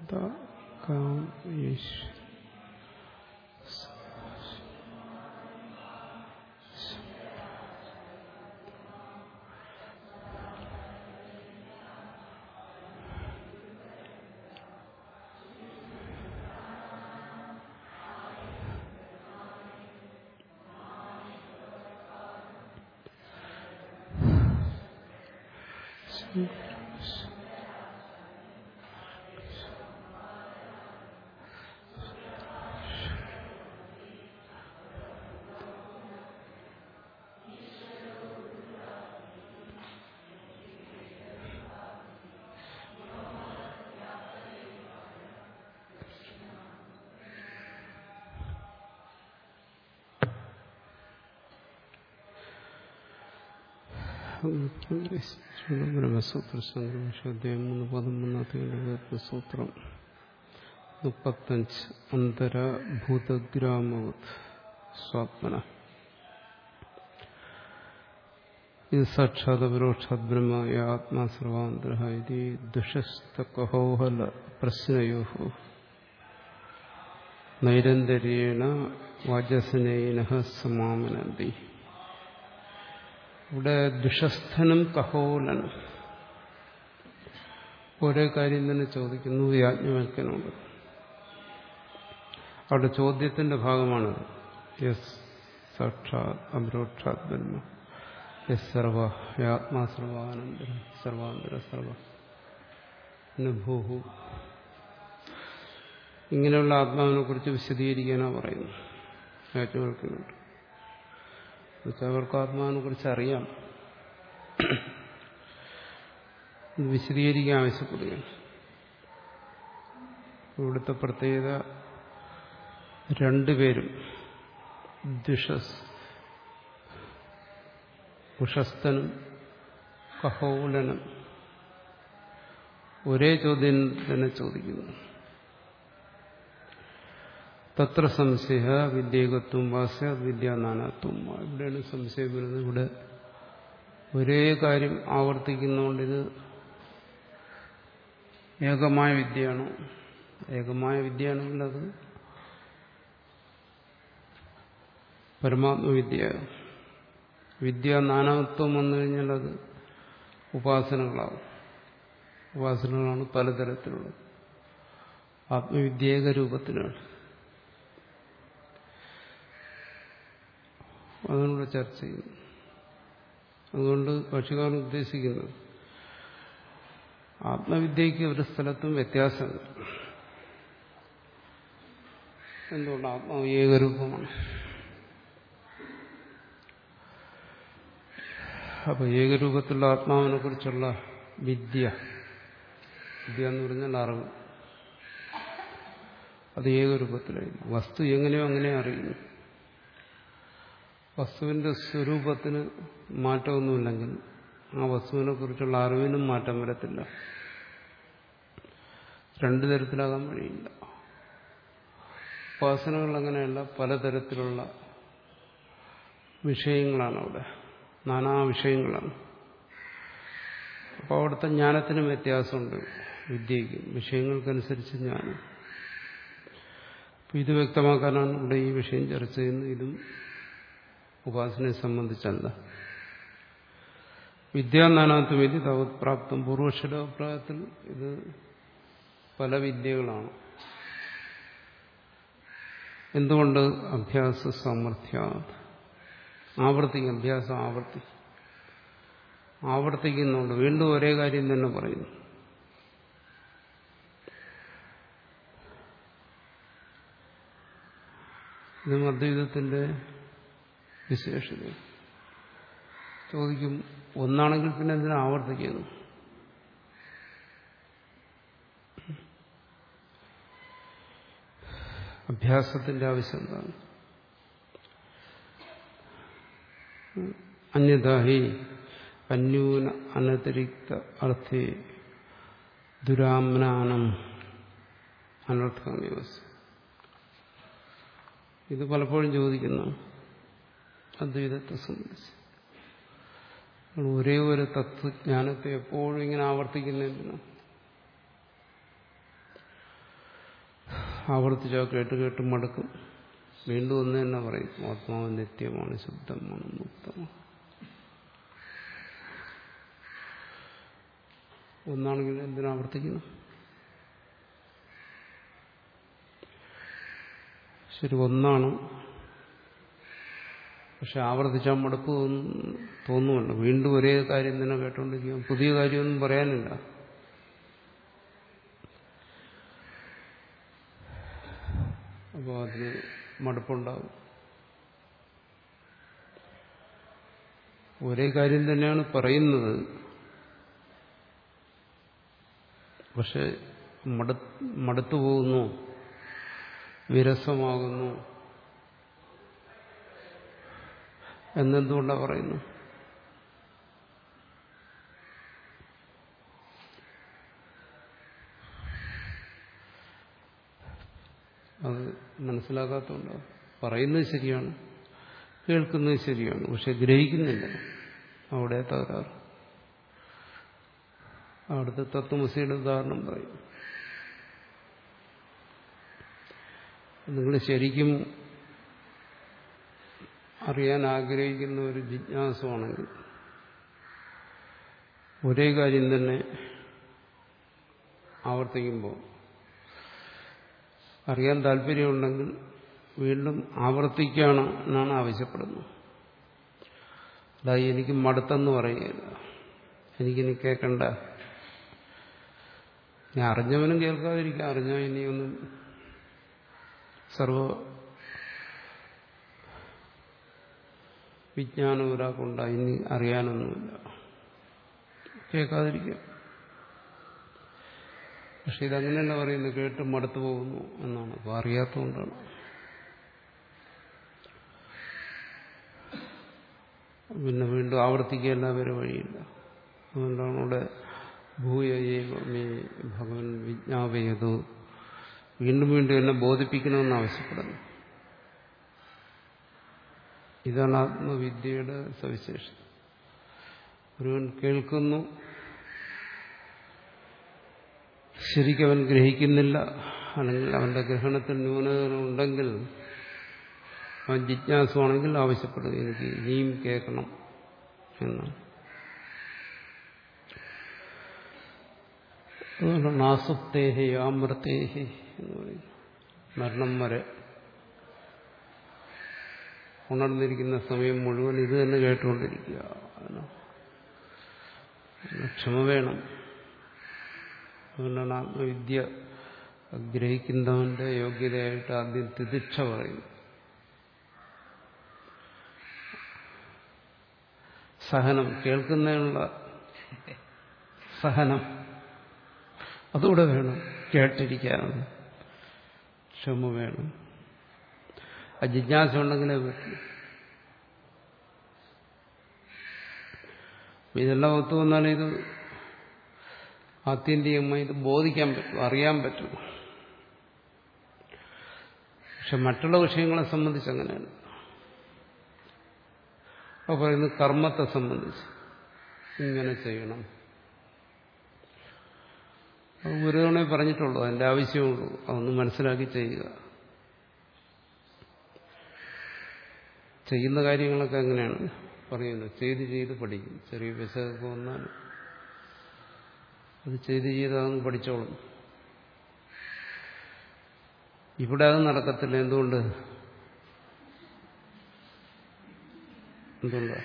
Calm ഈശ് Brahma Sutra സംഗ്രഹം മൂന്ന് പതിമൂന്നാമത്തെ സൂത്രം മുപ്പത്തഞ്ച് അന്തരഭൂതഗ്രാമവത് സ്വാത്മന ഇത് സാക്ഷാത് പരോക്ഷാത് ബ്രഹ്മായ ആത്മാ സർവാന്തര ഇത് ദുഷസ്തകഹോഹല പ്രശ്നയോ നൈരന്തര്യേണ വാചസനേന സമാമനന്തി ഇവിടെ ദുഷസ്ഥനും കഹോലനും ഒരേ കാര്യം തന്നെ ചോദിക്കുന്നു യാജ്ഞവൽക്കനോട് അവിടെ ചോദ്യത്തിന്റെ ഭാഗമാണത് യസ് സാക്ഷാത് അപരോക്ഷാത് ബ്രഹ്മ യസ് സർവ ആത്മാ സർവാനന്തര സർവാന്തര സർവ ഭൂഹു ഇങ്ങനെയുള്ള ആത്മാവിനെ കുറിച്ച് വിശദീകരിക്കാനാണ് പറയുന്നത് യാജ്ഞവൽക്കനോട് എന്നുവെച്ചാൽ അവർക്ക് ആത്മാവിനെ കുറിച്ച് അറിയാം വിശദീകരിക്കാൻ ആവശ്യപ്പെടുകയാണ് ഇവിടുത്തെ പ്രത്യേകത രണ്ടുപേരും ദുഷസ് ഉഷസ്തനും കഹോലനും ഒരേ ചോദ്യം തന്നെ ചോദിക്കുന്നു തത്ര സംശയ വിദ്യേകത്വം വാസ്യ വിദ്യാനാനാത്വം ഇവിടെയാണ് സംശയം വരുന്നത് ഇവിടെ ഒരേ കാര്യം ആവർത്തിക്കുന്നതുകൊണ്ട് ഇത് ഏകമായ വിദ്യയാണോ ഏകമായ വിദ്യയാണെങ്കിൽ അത് പരമാത്മവിദ്യ വിദ്യ നാനാത്വം വന്നു കഴിഞ്ഞാൽ അത് ഉപാസനകളാവും ഉപാസനകളാണ് പലതരത്തിലുള്ളത് ആത്മവിദ്യേക രൂപത്തിലാണ് അതിനൂടെ ചർച്ച ചെയ്യുന്നു അതുകൊണ്ട് ഭക്ഷ്യകാരൻ ഉദ്ദേശിക്കുന്നത് ആത്മവിദ്യയ്ക്ക് ഒരു സ്ഥലത്തും വ്യത്യാസമുണ്ട് എന്തുകൊണ്ട് ആത്മാവ് ഏകരൂപമാണ് അപ്പൊ ഏകരൂപത്തിലുള്ള ആത്മാവിനെ കുറിച്ചുള്ള വിദ്യ വിദ്യ എന്ന് പറഞ്ഞാൽ അറിവ് അത് ഏകരൂപത്തിലായിരുന്നു വസ്തു എങ്ങനെയോ അങ്ങനെ അറിയുന്നു വസ്തുവിന്റെ സ്വരൂപത്തിന് മാറ്റമൊന്നുമില്ലെങ്കിൽ ആ വസ്തുവിനെ കുറിച്ചുള്ള അറിവിനും മാറ്റം വരത്തില്ല രണ്ടു തരത്തിലാകാൻ വഴിയില്ല ഉപാസനകൾ അങ്ങനെയല്ല പലതരത്തിലുള്ള വിഷയങ്ങളാണ് അവിടെ നാനാ വിഷയങ്ങളാണ് അപ്പോൾ അവിടുത്തെ ജ്ഞാനത്തിനും വ്യത്യാസമുണ്ട് വിദ്യയ്ക്ക് വിഷയങ്ങൾക്കനുസരിച്ച് ജ്ഞാനം ഇത് വ്യക്തമാക്കാനാണ് ഇവിടെ ഈ വിഷയം ചർച്ച ചെയ്യുന്നത് ഇതും ഉപാസനയെ സംബന്ധിച്ചല്ല വിദ്യാനാനാത്വം ഇത് തവത്പ്രാപ്തം പൂർവക്ഷരാഭിപ്രായത്തിൽ ഇത് പല വിദ്യകളാണ് എന്തുകൊണ്ട് അഭ്യാസ സാമർഥ്യ ആവർത്തിക്കും അഭ്യാസം ആവർത്തി ആവർത്തിക്കുന്നുണ്ട് വീണ്ടും ഒരേ കാര്യം തന്നെ പറയുന്നു ഇതും അദ്വൈതത്തിന്റെ വിശേഷത ചോദിക്കും ഒന്നാണെങ്കിൽ പിന്നെ എന്തിനാ ആവർത്തിക്കുന്നു അഭ്യാസത്തിന്റെ ആവശ്യം എന്താണ് അന്യതാഹി അന്യൂന അനതിരിക്ത അർത്ഥേ ദുരാമ്നാനം അനർത്ഥമേവസ് ഇത് പലപ്പോഴും ചോദിക്കുന്നു അദ്വൈതത്തെ സംബന്ധിച്ച് ഒരേ ഒരു തത്വജ്ഞാനത്തെ എപ്പോഴും ഇങ്ങനെ ആവർത്തിക്കുന്നതിന് ആവർത്തിച്ചാൽ കേട്ട് കേട്ട് മടുക്കും വീണ്ടും ഒന്ന് തന്നെ പറയും ആത്മാവ് നിത്യമാണ് ശുദ്ധമാണ് മുക്തമാണ് ഒന്നാണെങ്കിൽ എന്തിനാവർത്തിക്കുന്നു ശരി ഒന്നാണ് പക്ഷെ ആവർത്തിച്ചാൽ മടുപ്പ് തോന്നുമല്ലോ വീണ്ടും ഒരേ കാര്യം തന്നെ കേട്ടോണ്ടിരിക്കും പുതിയ കാര്യമൊന്നും പറയാനില്ല അപ്പോൾ അതിന് മടുപ്പുണ്ടാവും ഒരേ കാര്യം തന്നെയാണ് പറയുന്നത് പക്ഷെ മടു മടുത്തു പോകുന്നു വിരസമാകുന്നു എന്നെന്തുകൊണ്ടാണ് പറയുന്നു അത് മനസ്സിലാക്കാത്തതുകൊണ്ട് പറയുന്നത് ശരിയാണ് കേൾക്കുന്നത് ശരിയാണ് പക്ഷെ ഗ്രഹിക്കുന്നില്ല അവിടെ തകരാറ് അവിടുത്തെ തത്വമസിയുടെ ഉദാഹരണം പറയും നിങ്ങൾ ശരിക്കും അറിയാൻ ആഗ്രഹിക്കുന്ന ഒരു ജിജ്ഞാസമാണെങ്കിൽ ഒരേ കാര്യം തന്നെ ആവർത്തിക്കുമ്പോൾ അറിയാൻ താല്പര്യമുണ്ടെങ്കിൽ വീണ്ടും ആവർത്തിക്കുകയാണ് എന്നാണ് ആവശ്യപ്പെടുന്നത് അതായത് എനിക്ക് മടുത്തെന്ന് പറയുകയില്ല എനിക്കിനി കേൾക്കണ്ട ഞാൻ അറിഞ്ഞവനും കേൾക്കാതിരിക്കാം അറിഞ്ഞാൽ ഇനിയൊന്നും സർവ വിജ്ഞാനം ഒരാൾക്കുണ്ടായി ഇനി അറിയാനൊന്നുമില്ല കേൾക്കാതിരിക്കാം പക്ഷെ ഇതങ്ങനെയല്ല പറയുന്നത് കേട്ട് മടുത്തു പോകുന്നു എന്നാണ് അപ്പോൾ അറിയാത്തതുകൊണ്ടാണ് പിന്നെ വീണ്ടും ആവർത്തിക്കുകയല്ല വേറെ വഴിയില്ല അതുകൊണ്ടാണ് ഇവിടെ ഭൂയമേ ഭഗവൻ വിജ്ഞാപയതു വീണ്ടും വീണ്ടും എന്നെ ബോധിപ്പിക്കണമെന്ന് ആവശ്യപ്പെടുന്നു ഇതാണ് ആത്മവിദ്യയുടെ സവിശേഷത ഒരുവൻ കേൾക്കുന്നു ശരിക്കും അവൻ ഗ്രഹിക്കുന്നില്ല അല്ലെങ്കിൽ അവന്റെ ഗ്രഹണത്തിൽ ന്യൂനതകളുണ്ടെങ്കിൽ അവൻ ജിജ്ഞാസുവാണെങ്കിൽ ആവശ്യപ്പെടും എനിക്ക് ഇനിയും കേൾക്കണം എന്നാണ് അതുകൊണ്ടാണ് ആസുപ്തേഹി ആമൃത്തേഹി എന്ന് പറയുന്നു മരണം വരെ ഉണർന്നിരിക്കുന്ന സമയം മുഴുവൻ ഇത് തന്നെ കേട്ടുകൊണ്ടിരിക്കുക ക്ഷമ വേണം അതുകൊണ്ടാണ് ആത്മവിദ്യ ഗ്രഹിക്കുന്നവന്റെ യോഗ്യതയായിട്ട് ആദ്യം തിദിക്ഷ പറയുന്നു സഹനം കേൾക്കുന്നതിനുള്ള സഹനം അതുകൂടെ വേണം കേട്ടിരിക്കാനുള്ള ക്ഷമ വേണം ആ ജിജ്ഞാസ ഉണ്ടെങ്കിലേ പറ്റും ഇതെല്ലാം ഒത്തു വന്നാലേ ഇത് ആത്യന്തികമായി ഇത് ബോധിക്കാൻ പറ്റും അറിയാൻ പറ്റും പക്ഷെ മറ്റുള്ള വിഷയങ്ങളെ സംബന്ധിച്ച് അങ്ങനെയല്ല അപ്പോൾ പറയുന്നത് കർമ്മത്തെ സംബന്ധിച്ച് ഇങ്ങനെ ചെയ്യണം അത് ഒരു തവണ പറഞ്ഞിട്ടുള്ളൂ അതിന്റെ ആവശ്യമുള്ളൂ അതൊന്ന് മനസ്സിലാക്കി ചെയ്യുക ചെയ്യുന്ന കാര്യങ്ങളൊക്കെ എങ്ങനെയാണ് പറയുന്നു ചെയ്ത് ചെയ്ത് പഠിക്കും ചെറിയ വിശകൊക്കെ വന്നാൽ അത് ചെയ്ത് ചെയ്ത് അതങ്ങ് പഠിച്ചോളും ഇവിടെ അത് നടക്കത്തില്ല എന്തുകൊണ്ട് എന്തുകൊണ്ടാ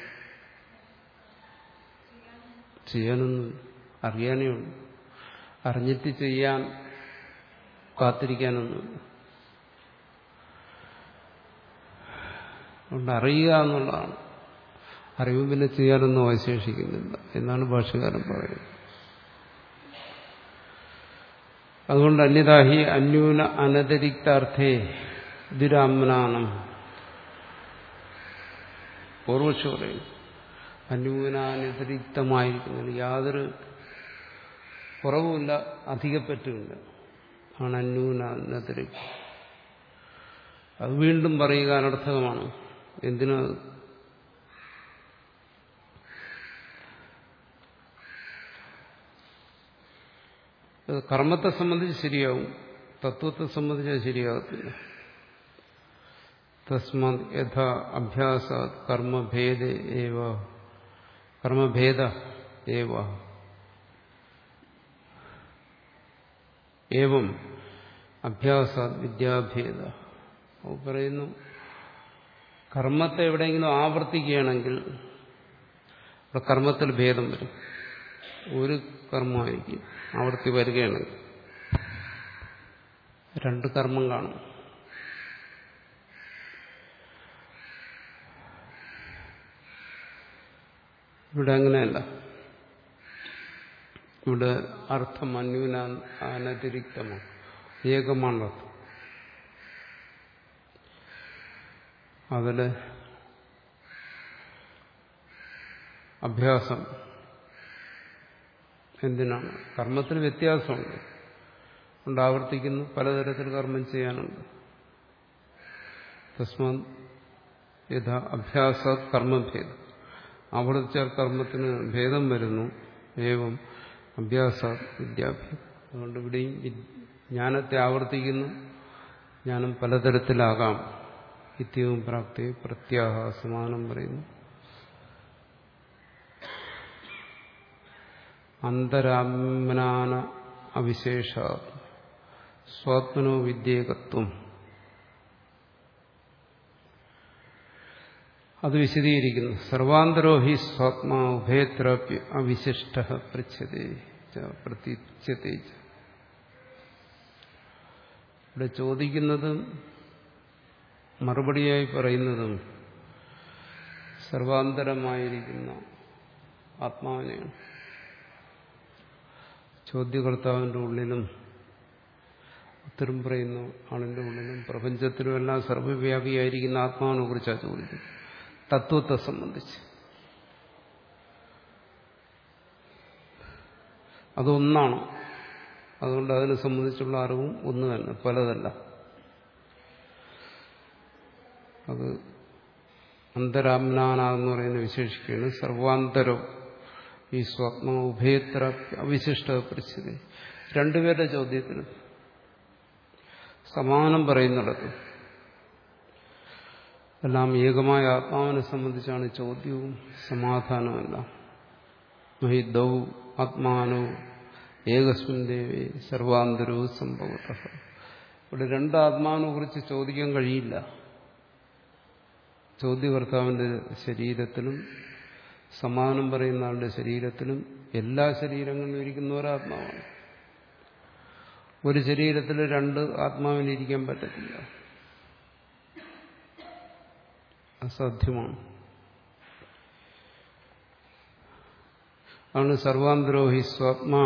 ചെയ്യാനൊന്നും അറിയാനേ ഉള്ളൂ അറിഞ്ഞിട്ട് ചെയ്യാൻ കാത്തിരിക്കാനൊന്നുമില്ല അതുകൊണ്ട് അറിയുക എന്നുള്ളതാണ് അറിവ് പിന്നെ ചെയ്യാനൊന്നും അവശേഷിക്കുന്നില്ല എന്നാണ് ഭാഷകാരൻ പറയുന്നത് അതുകൊണ്ട് അന്യതാഹി അന്യൂന അനതിരിക്താർത്ഥേ ദുരാമനാനം പൂർവക്ഷ പറയും അന്യൂനാനതിരിക്തമായിരിക്കുന്നതിന് യാതൊരു കുറവുമില്ല അധികപ്പറ്റുമില്ല ആണ് അന്യൂനാനതിരിക്തം അത് വീണ്ടും പറയുക അനർത്ഥകമാണ് എന്തിനാ കർമ്മത്തെ സംബന്ധിച്ച് ശരിയാവും തത്വത്തെ സംബന്ധിച്ചാൽ ശരിയാകത്തില്ല തസ്മാത് യഥാ അഭ്യാസ കർമ്മഭേദ ഏവ കർമ്മഭേദ ഏവ ഏവം അഭ്യാസ വിദ്യാഭേദ പറയുന്നു കർമ്മത്തെ എവിടെയെങ്കിലും ആവർത്തിക്കുകയാണെങ്കിൽ അവിടെ കർമ്മത്തിൽ ഭേദം വരും ഒരു കർമ്മമായിരിക്കും ആവർത്തി വരികയാണെങ്കിൽ രണ്ട് കർമ്മം കാണും ഇവിടെ അങ്ങനെയല്ല ഇവിടെ അർത്ഥം അന്യൂന അനതിരിക്തമാണ് ഏകമാണ് അർത്ഥം അതിൽ അഭ്യാസം എന്തിനാണ് കർമ്മത്തിൽ വ്യത്യാസമുണ്ട് കൊണ്ട് ആവർത്തിക്കുന്നു പലതരത്തിൽ കർമ്മം ചെയ്യാനുണ്ട് തസ്മാ യഥാ അഭ്യാസ കർമ്മഭേദം ആവർത്തിച്ച കർമ്മത്തിന് ഭേദം വരുന്നു ഏവം അഭ്യാസ വിദ്യാഭ്യാസം അതുകൊണ്ട് ഇവിടെയും ജ്ഞാനത്തെ ആവർത്തിക്കുന്നു ജ്ഞാനം പലതരത്തിലാകാം നിത്യവും പ്രാപ്തി പ്രത്യാഹ സമാനം പറയുന്നു അന്തരാത്മനാന അവിശേഷ സ്വാത്മനോ വിദ്യേകത്വം അത് വിശദീകരിക്കുന്നു സർവാന്തരോ ഹി സ്വാത്മാ ഉഭയത്രാപ്യ അവിശിഷ്ട പൃച്ഛതേ പ്രതീച്യത്തെ ഇവിടെ ചോദിക്കുന്നതും മറുപടിയായി പറയുന്നതും സർവാന്തരമായിരിക്കുന്ന ആത്മാവിനെയാണ് ചോദ്യകർത്താവിൻ്റെ ഉള്ളിലും ഉത്തരം പറയുന്ന ആളിൻ്റെ ഉള്ളിലും പ്രപഞ്ചത്തിലും എല്ലാം സർവ്വവ്യാപിയായിരിക്കുന്ന ആത്മാവിനെ കുറിച്ചാണ് ചോദിക്കുന്നത് തത്വത്തെ സംബന്ധിച്ച് അതൊന്നാണ് അതുകൊണ്ട് അതിനെ സംബന്ധിച്ചുള്ള അറിവും ഒന്ന് തന്നെ പലതല്ല അത് അന്തരാമ്നാന എന്ന് പറയുന്ന വിശേഷിക്കുകയാണ് സർവാന്തരം ഈ സ്വപ്ന ഉഭയത്ര അവിശിഷ്ട പരിസ്ഥിതി രണ്ടുപേരുടെ ചോദ്യത്തിൽ സമാനം പറയുന്നിടത്ത് എല്ലാം ഏകമായ ആത്മാവിനെ സംബന്ധിച്ചാണ് ചോദ്യവും സമാധാനവുമെല്ലാം മഹി ദൗ ആത്മാനോ ഏകസ്മിൻ ദേവി സർവാന്തരവും സംഭവത ഇവിടെ രണ്ട് ആത്മാവിനെ കുറിച്ച് ചോദിക്കാൻ കഴിയില്ല ചോദ്യകർത്താവിന്റെ ശരീരത്തിലും സമാനം പറയുന്ന ആളുടെ ശരീരത്തിലും എല്ലാ ശരീരങ്ങളിലും ഇരിക്കുന്ന ഒരാത്മാവാണ് ഒരു ശരീരത്തിൽ രണ്ട് ആത്മാവിനിരിക്കാൻ പറ്റത്തില്ല അസാധ്യമാണ് ആണ് സർവാന്തരോഹി സ്വാത്മാ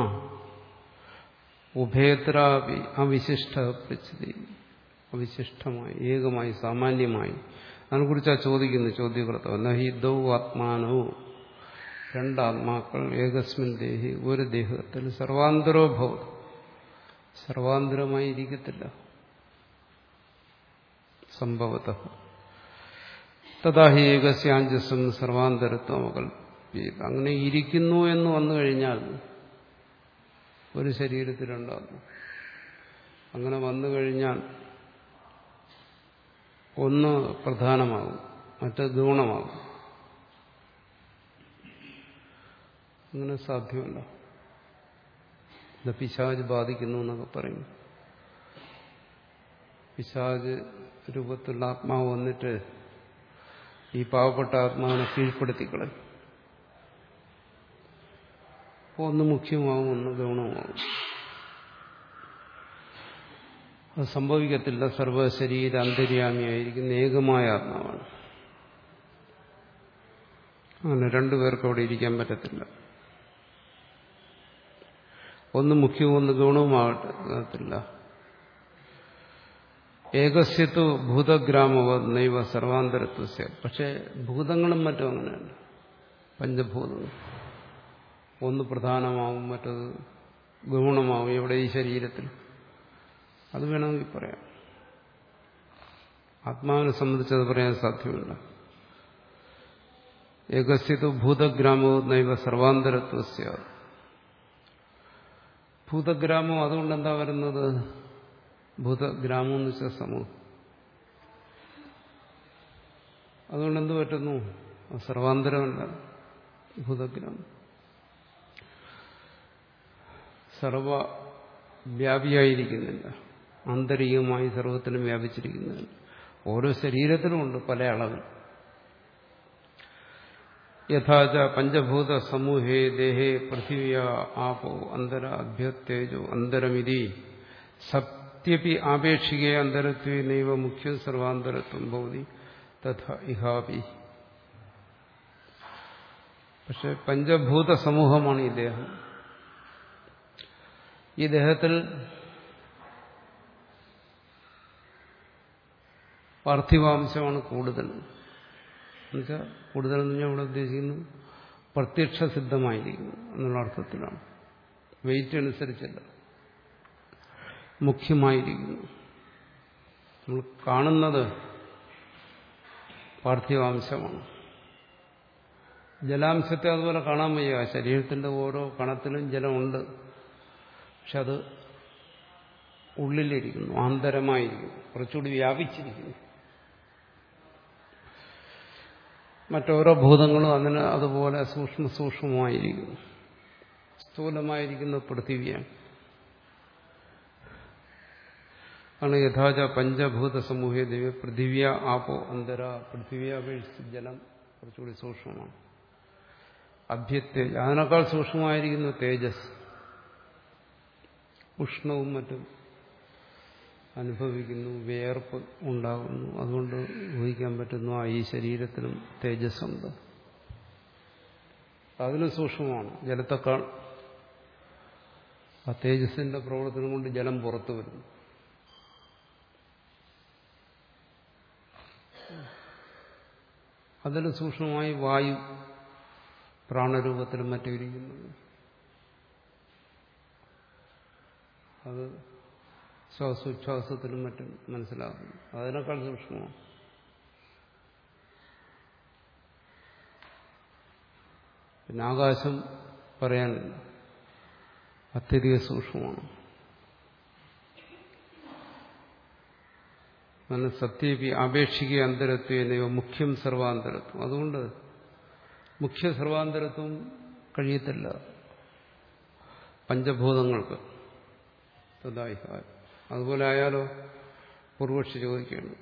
ഉഭയത്രാപി അവിശിഷ്ട പ്രച്ഛതി അവിശിഷ്ടമായി ഏകമായി സാമാന്യമായി അതിനെക്കുറിച്ചാണ് ചോദിക്കുന്നത് ചോദ്യകർത്താവ് നഹി ദൗ ആത്മാനോ രണ്ടാത്മാക്കൾ ഏകസ്മിൻ ദേഹി ഒരു ദേഹത്തിൽ സർവാന്തരോ ഭവത് സർവാന്തരമായി ഇരിക്കത്തില്ല സംഭവത തഥാഹി ഏകസ്യാഞ്ചസം സർവാന്തരത്വം കൽപ്പിയത് അങ്ങനെ ഇരിക്കുന്നു എന്ന് വന്നു കഴിഞ്ഞാൽ ഒരു ശരീരത്തിൽ രണ്ടാത്മ അങ്ങനെ വന്നു കഴിഞ്ഞാൽ ഒന്ന് പ്രധാനമാകും മറ്റേ ഗുണമാകും അങ്ങനെ സാധ്യമല്ല ഇത് പിശാജ് ബാധിക്കുന്നു എന്നൊക്കെ പറയും പിശാജ് രൂപത്തിലുള്ള ആത്മാവ് വന്നിട്ട് ഈ പാവപ്പെട്ട ആത്മാവിനെ കീഴ്പ്പെടുത്തിക്കളയും അപ്പോൾ ഒന്ന് മുഖ്യമാവും ഒന്ന് ഗൗണമാവും അത് സംഭവിക്കത്തില്ല സർവശരീര അന്തര്യാമിയായിരിക്കുന്ന ഏകമായ ആത്മാവാണ് അങ്ങനെ രണ്ടുപേർക്ക് അവിടെ ഇരിക്കാൻ പറ്റത്തില്ല ഒന്ന് മുഖ്യവും ഒന്ന് ഗൗണവുമാകത്തില്ല ഏകസ്യത്വ ഭൂതഗ്രാമവ നൈവ സർവാന്തരത്വസ്യ പക്ഷെ ഭൂതങ്ങളും മറ്റും അങ്ങനെയല്ല പഞ്ചഭൂതങ്ങൾ ഒന്ന് പ്രധാനമാവും മറ്റത് ഗൗണമാവും എവിടെ ഈ ശരീരത്തിൽ അത് വേണമെങ്കിൽ പറയാം ആത്മാവിനെ സംബന്ധിച്ചത് പറയാൻ സാധ്യമല്ല ഏകസ്യത്വ ഭൂതഗ്രാമോ നൈവ സർവാന്തരത്വസ്യ ഭൂതഗ്രാമം അതുകൊണ്ട് എന്താ വരുന്നത് ഭൂതഗ്രാമം എന്ന് വെച്ചാൽ സമൂഹം അതുകൊണ്ട് എന്ത് പറ്റുന്നു അത് സർവാന്തരമല്ല ഭൂതഗ്രാമം സർവവ്യാപിയായിരിക്കുന്നില്ല ആന്തരികമായി സർവത്തിലും വ്യാപിച്ചിരിക്കുന്നില്ല ഓരോ ശരീരത്തിലുമുണ്ട് പല അളവിൽ യഥാച പഞ്ചഭൂത സമൂഹേ ദേഹേ പൃഥിവ്യ ആപോ അന്തര അഭ്യത്തേജോ അന്തരമിതി സത്യപി ആപേക്ഷികേ അന്തരത്വേ നൈവ മുഖ്യം സർവാന്തരത്വം ഭവതി തഥ ഇഹാപി പക്ഷെ പഞ്ചഭൂത സമൂഹമാണ് ഈ ദേഹം ഈ ദേഹത്തിൽ പാർത്ഥിവാംശമാണ് കൂടുതൽ എന്നുവെച്ചാൽ കൂടുതൽ എന്ന് ഞാൻ ഇവിടെ ഉദ്ദേശിക്കുന്നു പ്രത്യക്ഷ സിദ്ധമായിരിക്കുന്നു എന്നുള്ള അർത്ഥത്തിലാണ് വെയിറ്റ് അനുസരിച്ചല്ല മുഖ്യമായിരിക്കുന്നു നമ്മൾ കാണുന്നത് പാർത്ഥിവാംശമാണ് ജലാംശത്തെ അതുപോലെ കാണാൻ വയ്യ ശരീരത്തിന്റെ ഓരോ കണത്തിലും ജലമുണ്ട് പക്ഷെ അത് ഉള്ളിലിരിക്കുന്നു ആന്തരമായിരിക്കുന്നു കുറച്ചുകൂടി വ്യാപിച്ചിരിക്കുന്നു മറ്റോരോ ഭൂതങ്ങളും അതിന് അതുപോലെ സൂക്ഷ്മ സൂക്ഷ്മമായിരിക്കുന്നു സ്ഥൂലമായിരിക്കുന്ന പൃഥിവിയാണ് ആണ് യഥാച പഞ്ചഭൂത സമൂഹ ദിവ്യ പൃഥിവ്യ ആപോ അന്തര പൃഥിവ്യ അപേക്ഷിച്ച് ജലം കുറച്ചുകൂടി സൂക്ഷ്മമാണ് അഭ്യത്തെ അതിനേക്കാൾ സൂക്ഷ്മമായിരിക്കുന്നു തേജസ് ഉഷ്ണവും മറ്റും അനുഭവിക്കുന്നു വിയർപ്പ് ഉണ്ടാകുന്നു അതുകൊണ്ട് ഊഹിക്കാൻ പറ്റുന്നു ആ ഈ ശരീരത്തിലും തേജസ്സുണ്ട് അതിലും സൂക്ഷ്മമാണ് ജലത്തെക്കാൾ ആ തേജസ്സിന്റെ പ്രവർത്തനം കൊണ്ട് ജലം പുറത്തു വരുന്നു അതിൽ സൂക്ഷ്മമായി വായു പ്രാണരൂപത്തിലും മറ്റും ഇരിക്കുന്നത് അത് ശ്വാസോച്ഛ്വാസത്തിലും മറ്റും മനസ്സിലാക്കുന്നു അതിനേക്കാൾ സൂക്ഷ്മമാണ് പിന്നെ ആകാശം പറയാനില്ല അത്യധിക സൂക്ഷ്മമാണ് അങ്ങനെ സത്യപി ആപേക്ഷിക അന്തരത്വ മുഖ്യം സർവാന്തരത്വം അതുകൊണ്ട് മുഖ്യ സർവാന്തരത്വം കഴിയത്തില്ല പഞ്ചഭൂതങ്ങൾക്ക് തഥായി അതുപോലെ ആയാലോ പൂർവക്ഷി ചോദിക്കുകയാണ്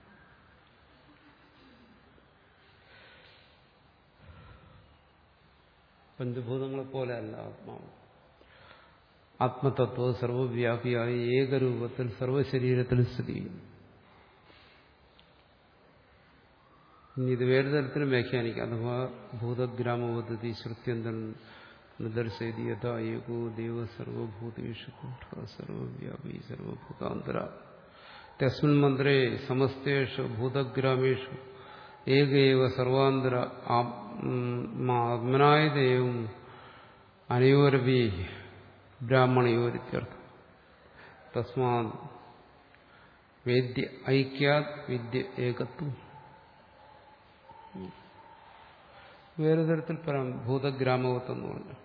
പഞ്ചഭൂതങ്ങളെ പോലെ അല്ല ആത്മാവ് ആത്മതത്വം സർവവ്യാപിയായി ഏകരൂപത്തിൽ സർവശരീരത്തിൽ സ്ഥിതി ചെയ്യുന്നു ഇനി ഇത് വേറെ തരത്തിലും വ്യാഖ്യാനിക്കാം അഥവാ ഭൂതഗ്രാമപദ്ധതി ശ്രുത്യന്തൻ നിദർശയതി യഥാ ഏകോ ദേവ സർവഭൂതേഷു സർവവ്യാപി സർവഭൂതാന്തര തസ്മിൻ മന്ത്രേ സമസ്തേഷു ഭൂതഗ്രാമേഷു ഏകേവ സർവാന്തര ആത്മനായ ദേവും അനയോരവി ബ്രാഹ്മണയോരിത്യർത്ഥം തസ്മാ വേദ്യ ഐക്യാത് വിദ്യ ഏകത്വം വേറെ തരത്തിൽ പറയാം ഭൂതഗ്രാമവത്വം എന്ന് പറഞ്ഞു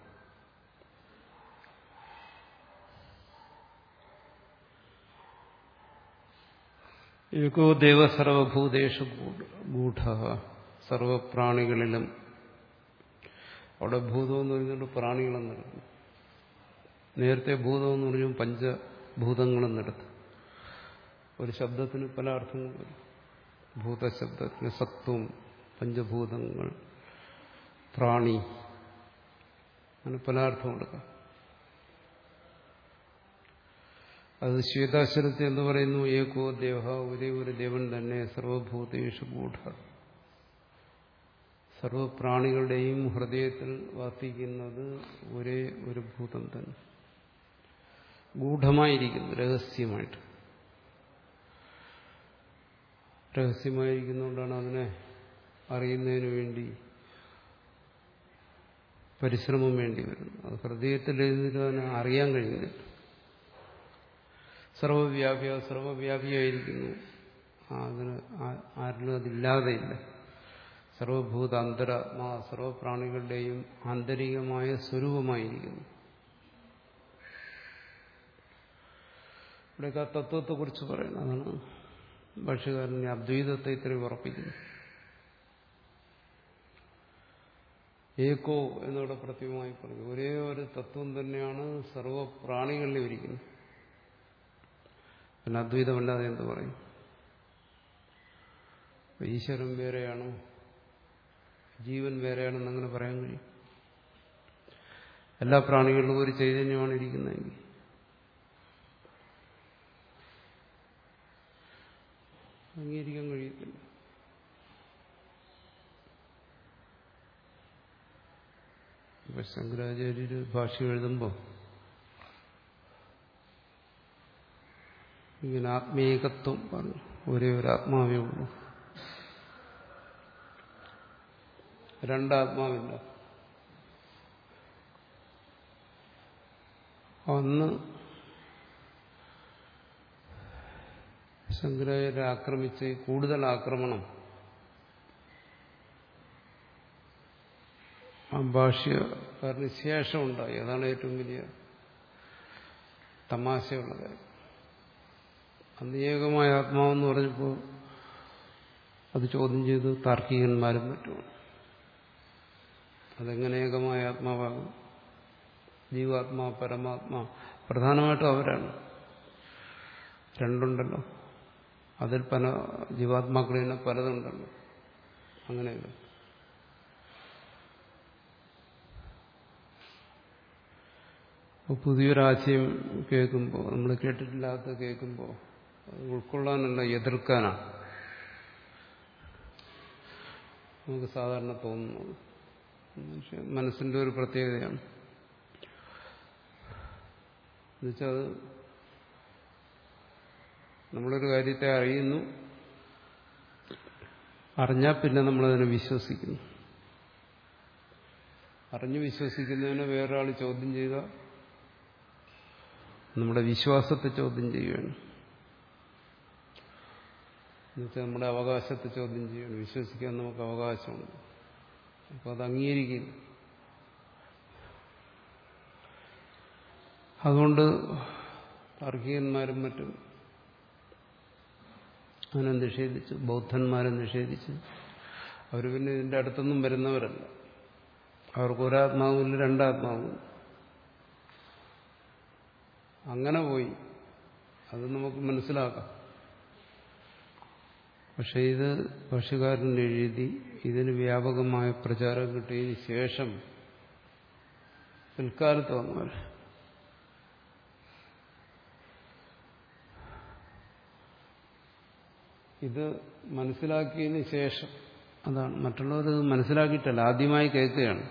ഏകോ ദേവ സർവഭൂതേഷു ഗൂഢ സർവപ്രാണികളിലും അവിടെ ഭൂതം എന്ന് പറയുന്നത് പ്രാണികളെന്നെടുക്കും നേരത്തെ ഭൂതം എന്ന് പറഞ്ഞു പഞ്ചഭൂതങ്ങളെന്നെടുത്ത് ഒരു ശബ്ദത്തിന് പല അർത്ഥങ്ങളും വരും ഭൂതശബ്ദത്തിന് സത്വം പഞ്ചഭൂതങ്ങൾ പ്രാണി അങ്ങനെ പല അർത്ഥം കൊടുക്കാം അത് ശ്വേതാശ്വരത്തെ എന്ന് പറയുന്നു ഏകോ ദേവ ഒരേ ഒരു ദേവൻ തന്നെ സർവഭൂതേഷു ഗൂഢ സർവപ്രാണികളുടെയും ഹൃദയത്തിൽ വർത്തിക്കുന്നത് ഒരേ ഒരു ഭൂതം തന്നെ ഗൂഢമായിരിക്കുന്നു രഹസ്യമായിട്ട് രഹസ്യമായിരിക്കുന്നതുകൊണ്ടാണ് അതിനെ അറിയുന്നതിന് വേണ്ടി പരിശ്രമം വേണ്ടി വരുന്നു അത് ഹൃദയത്തിൽ എഴുതിയിട്ട് അതിനെ അറിയാൻ കഴിയുന്നില്ല സർവവ്യാപിയ സർവവ്യാപിയായിരിക്കുന്നു അതിന് ആരിലും അതില്ലാതെയില്ല സർവഭൂത അന്തരാത്മാ സർവപ്രാണികളുടെയും ആന്തരികമായ സ്വരൂപമായിരിക്കുന്നു ഇവിടെയൊക്കെ ആ തത്വത്തെക്കുറിച്ച് പറയുന്നത് അതാണ് ഭാഷകാരനെ അദ്വൈതത്തെ ഇത്രയും ഉറപ്പിക്കുന്നു ഏകോ എന്നിവിടെ പ്രത്യേകമായി പറഞ്ഞു ഒരേ ഒരു തത്വം തന്നെയാണ് സർവ പ്രാണികളിലും ഇരിക്കുന്നത് പിന്നെ അദ്വൈതമല്ലാതെ എന്ത് പറയും ഈശ്വരൻ വേറെയാണ് ജീവൻ വേറെയാണെന്ന് അങ്ങനെ പറയാൻ കഴിയും എല്ലാ പ്രാണികളിലും ഒരു ചൈതന്യമാണ് ഇരിക്കുന്നതെങ്കിൽ അംഗീകരിക്കാൻ കഴിയത്തില്ല ഇപ്പൊ ശങ്കരാചാര്യര് ഭാഷ എഴുതുമ്പോൾ ഇങ്ങനെ ആത്മീകത്വം പറഞ്ഞു ഒരേ ഒരു ആത്മാവേ ഉള്ളൂ രണ്ടാത്മാവില്ല ഒന്ന് ശങ്കരാചാര്യ ആക്രമിച്ച് കൂടുതൽ ആക്രമണം ആ ഭാഷ്യക്കാരന് ശേഷം ഉണ്ടായി അതാണ് ഏറ്റവും വലിയ തമാശയുള്ള കാര്യം അന്ന് ഏകമായ ആത്മാവെന്ന് പറഞ്ഞപ്പോൾ അത് ചോദ്യം ചെയ്ത് താർക്കികന്മാരും മറ്റുമാണ് അതെങ്ങനെ ഏകമായ ആത്മാവാകും ജീവാത്മാ പരമാത്മാ പ്രധാനമായിട്ടും അവരാണ് രണ്ടുണ്ടല്ലോ അതിൽ പല ജീവാത്മാക്കളിൽ തന്നെ പലതുണ്ടല്ലോ അങ്ങനെയല്ല പുതിയൊരാശയം കേൾക്കുമ്പോൾ നമ്മൾ കേട്ടിട്ടില്ലാത്ത കേൾക്കുമ്പോൾ ഉൾക്കൊള്ളാനല്ല എതിർക്കാനാണ് നമുക്ക് സാധാരണ തോന്നുന്നത് മനസ്സിന്റെ ഒരു പ്രത്യേകതയാണ് എന്നുവെച്ചാൽ അത് നമ്മളൊരു കാര്യത്തെ അറിയുന്നു അറിഞ്ഞാൽ പിന്നെ നമ്മളതിനെ വിശ്വസിക്കുന്നു അറിഞ്ഞു വിശ്വസിക്കുന്നതിനെ വേറൊരാൾ ചോദ്യം ചെയ്ത നമ്മുടെ വിശ്വാസത്തെ ചോദ്യം ചെയ്യുകയാണ് എന്നുവെച്ചാൽ നമ്മുടെ അവകാശത്തെ ചോദ്യം ചെയ്യുകയാണ് വിശ്വസിക്കാൻ നമുക്ക് അവകാശമുണ്ട് അപ്പോൾ അത് അംഗീകരിക്കില്ല അതുകൊണ്ട് താർക്കികന്മാരും മറ്റും അതിനെ നിഷേധിച്ചു ബൗദ്ധന്മാരെ നിഷേധിച്ചു അവർ പിന്നെ ഇതിൻ്റെ അടുത്തൊന്നും വരുന്നവരല്ല അവർക്ക് ഒരാത്മാവില്ല രണ്ടാത്മാവും അങ്ങനെ പോയി അത് നമുക്ക് മനസ്സിലാക്കാം പക്ഷെ ഇത് ഭാഷകാരൻ എഴുതി ഇതിന് വ്യാപകമായ പ്രചാരം കിട്ടിയതിന് ശേഷം പിൽക്കാലത്ത് വന്നവർ ഇത് മനസ്സിലാക്കിയതിന് ശേഷം അതാണ് മറ്റുള്ളവർ ഇത് മനസ്സിലാക്കിയിട്ടല്ല ആദ്യമായി കേൾക്കുകയാണ്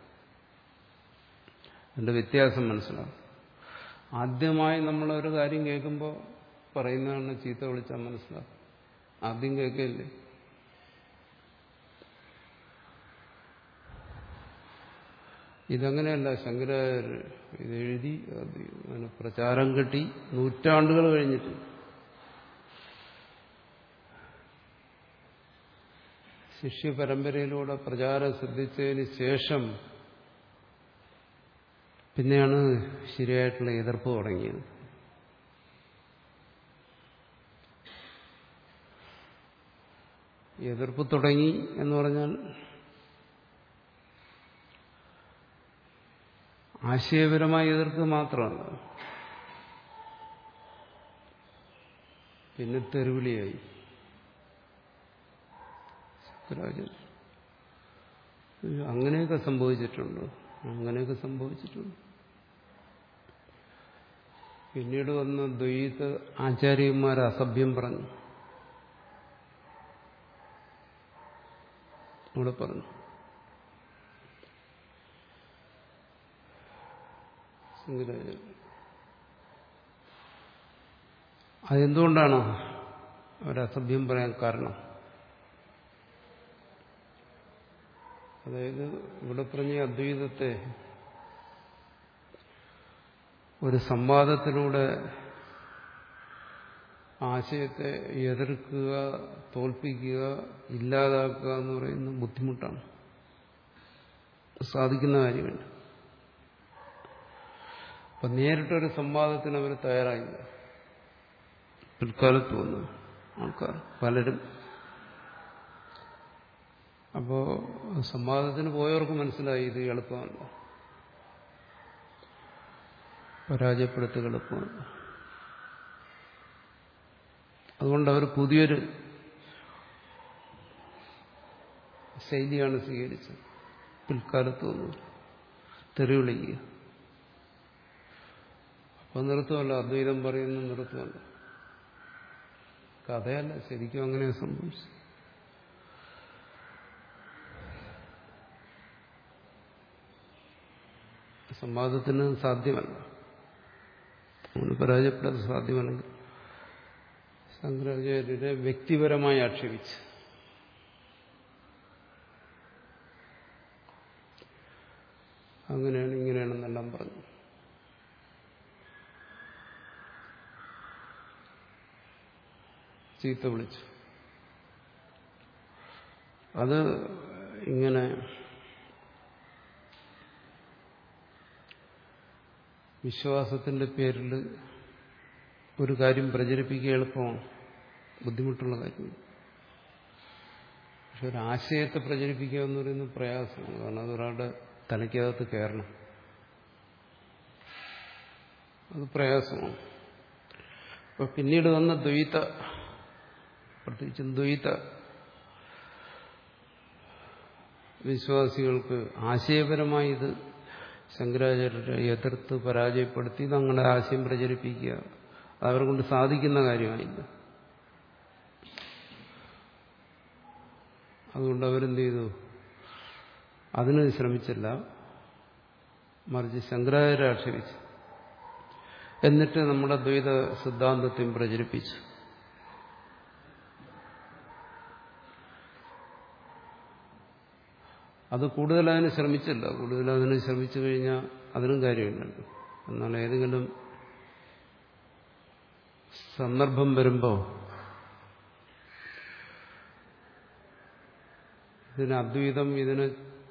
അതിന്റെ വ്യത്യാസം മനസ്സിലാവും ആദ്യമായി നമ്മളൊരു കാര്യം കേൾക്കുമ്പോൾ പറയുന്നതാണ് ചീത്ത വിളിച്ചാൽ മനസ്സിലാവും ആദ്യം കേൾക്കില്ലേ ഇതങ്ങനെയല്ല ശങ്കരാചാര്യ ഇത് എഴുതി അതിന് പ്രചാരം കിട്ടി നൂറ്റാണ്ടുകൾ കഴിഞ്ഞിട്ട് ശിഷ്യ പരമ്പരയിലൂടെ പ്രചാരം ശ്രദ്ധിച്ചതിന് ശേഷം പിന്നെയാണ് ശരിയായിട്ടുള്ള എതിർപ്പ് തുടങ്ങിയത് എതിർപ്പ് തുടങ്ങി എന്ന് പറഞ്ഞാൽ ആശയപരമായ എതിർപ്പ് മാത്രമല്ല പിന്നെ തെരുവിളിയായി ശങ്കരാചാര്യ അങ്ങനെയൊക്കെ സംഭവിച്ചിട്ടുണ്ട് അങ്ങനെയൊക്കെ സംഭവിച്ചിട്ടുണ്ട് പിന്നീട് വന്ന ദ്വൈത ആചാര്യന്മാർ അസഭ്യം പറഞ്ഞു ഇവിടെ പറഞ്ഞു ശങ്കരാചാര്യ അതെന്തുകൊണ്ടാണ് അവരസഭ്യം പറയാൻ കാരണം അതായത് ഇവിടെ പറഞ്ഞ അദ്വൈതത്തെ ഒരു സംവാദത്തിലൂടെ ആശയത്തെ എതിർക്കുക തോൽപ്പിക്കുക ഇല്ലാതാക്കുക എന്ന് പറയുന്നത് ബുദ്ധിമുട്ടാണ് സാധിക്കുന്ന കാര്യമല്ല അപ്പം നേരിട്ടൊരു സംവാദത്തിന് അവർ തയ്യാറായില്ല പിൽക്കാലത്ത് വന്നു ആൾക്കാർ പലരും അപ്പോ സംവാദത്തിന് പോയവർക്ക് മനസ്സിലായി ഇത് എളുപ്പമല്ല പരാജയപ്പെടുത്തുക എളുപ്പമല്ല അതുകൊണ്ട് അവർ പുതിയൊരു ശൈലിയാണ് സ്വീകരിച്ചത് പിൽക്കാലത്ത് വന്നു തെറി വിളിക്കുക അപ്പൊ നിർത്തുമല്ല അദ്വൈതം പറയുന്ന നിർത്തുമല്ല കഥയല്ല ശരിക്കും അങ്ങനെ സംഭവിച്ചു സംവാദത്തിന് സാധ്യമല്ല അങ്ങനെ പരാജയപ്പെടാൻ സാധ്യമല്ലെങ്കിൽ ശങ്കരാചാര്യരെ വ്യക്തിപരമായി ആക്ഷേപിച്ച് അങ്ങനെയാണ് ഇങ്ങനെയാണെന്നെല്ലാം പറഞ്ഞു ചീത്ത വിളിച്ചു അത് ഇങ്ങനെ വിശ്വാസത്തിന്റെ പേരിൽ ഒരു കാര്യം പ്രചരിപ്പിക്കുക എളുപ്പമാണ് ബുദ്ധിമുട്ടുള്ള കാര്യമാണ് പക്ഷെ ഒരു ആശയത്തെ പ്രചരിപ്പിക്കുക എന്ന് പറയുന്നത് പ്രയാസമാണ് കാരണം അതൊരാളുടെ തലയ്ക്കകത്ത് കയറണം അത് പ്രയാസമാണ് അപ്പൊ പിന്നീട് വന്ന ദ്വൈത പ്രത്യേകിച്ചും ദ്വൈത വിശ്വാസികൾക്ക് ആശയപരമായി ഇത് ശങ്കരാചാര്യരെ എതിർത്ത് പരാജയപ്പെടുത്തി തങ്ങളുടെ ആശയം പ്രചരിപ്പിക്കുക അതവരെ കൊണ്ട് സാധിക്കുന്ന കാര്യമായില്ല അതുകൊണ്ട് അവരെന്ത് ചെയ്തു അതിന് ശ്രമിച്ചില്ല മറിച്ച് ശങ്കരാചാര്യ ആക്ഷേപിച്ചു എന്നിട്ട് നമ്മുടെ ദ്വൈത സിദ്ധാന്തത്തെയും പ്രചരിപ്പിച്ചു അത് കൂടുതൽ അതിന് ശ്രമിച്ചില്ല കൂടുതൽ അതിന് ശ്രമിച്ചു കഴിഞ്ഞാൽ അതിനും കാര്യമില്ലല്ലോ എന്നാൽ ഏതെങ്കിലും സന്ദർഭം വരുമ്പോൾ ഇതിന് അദ്വൈതം ഇതിനെ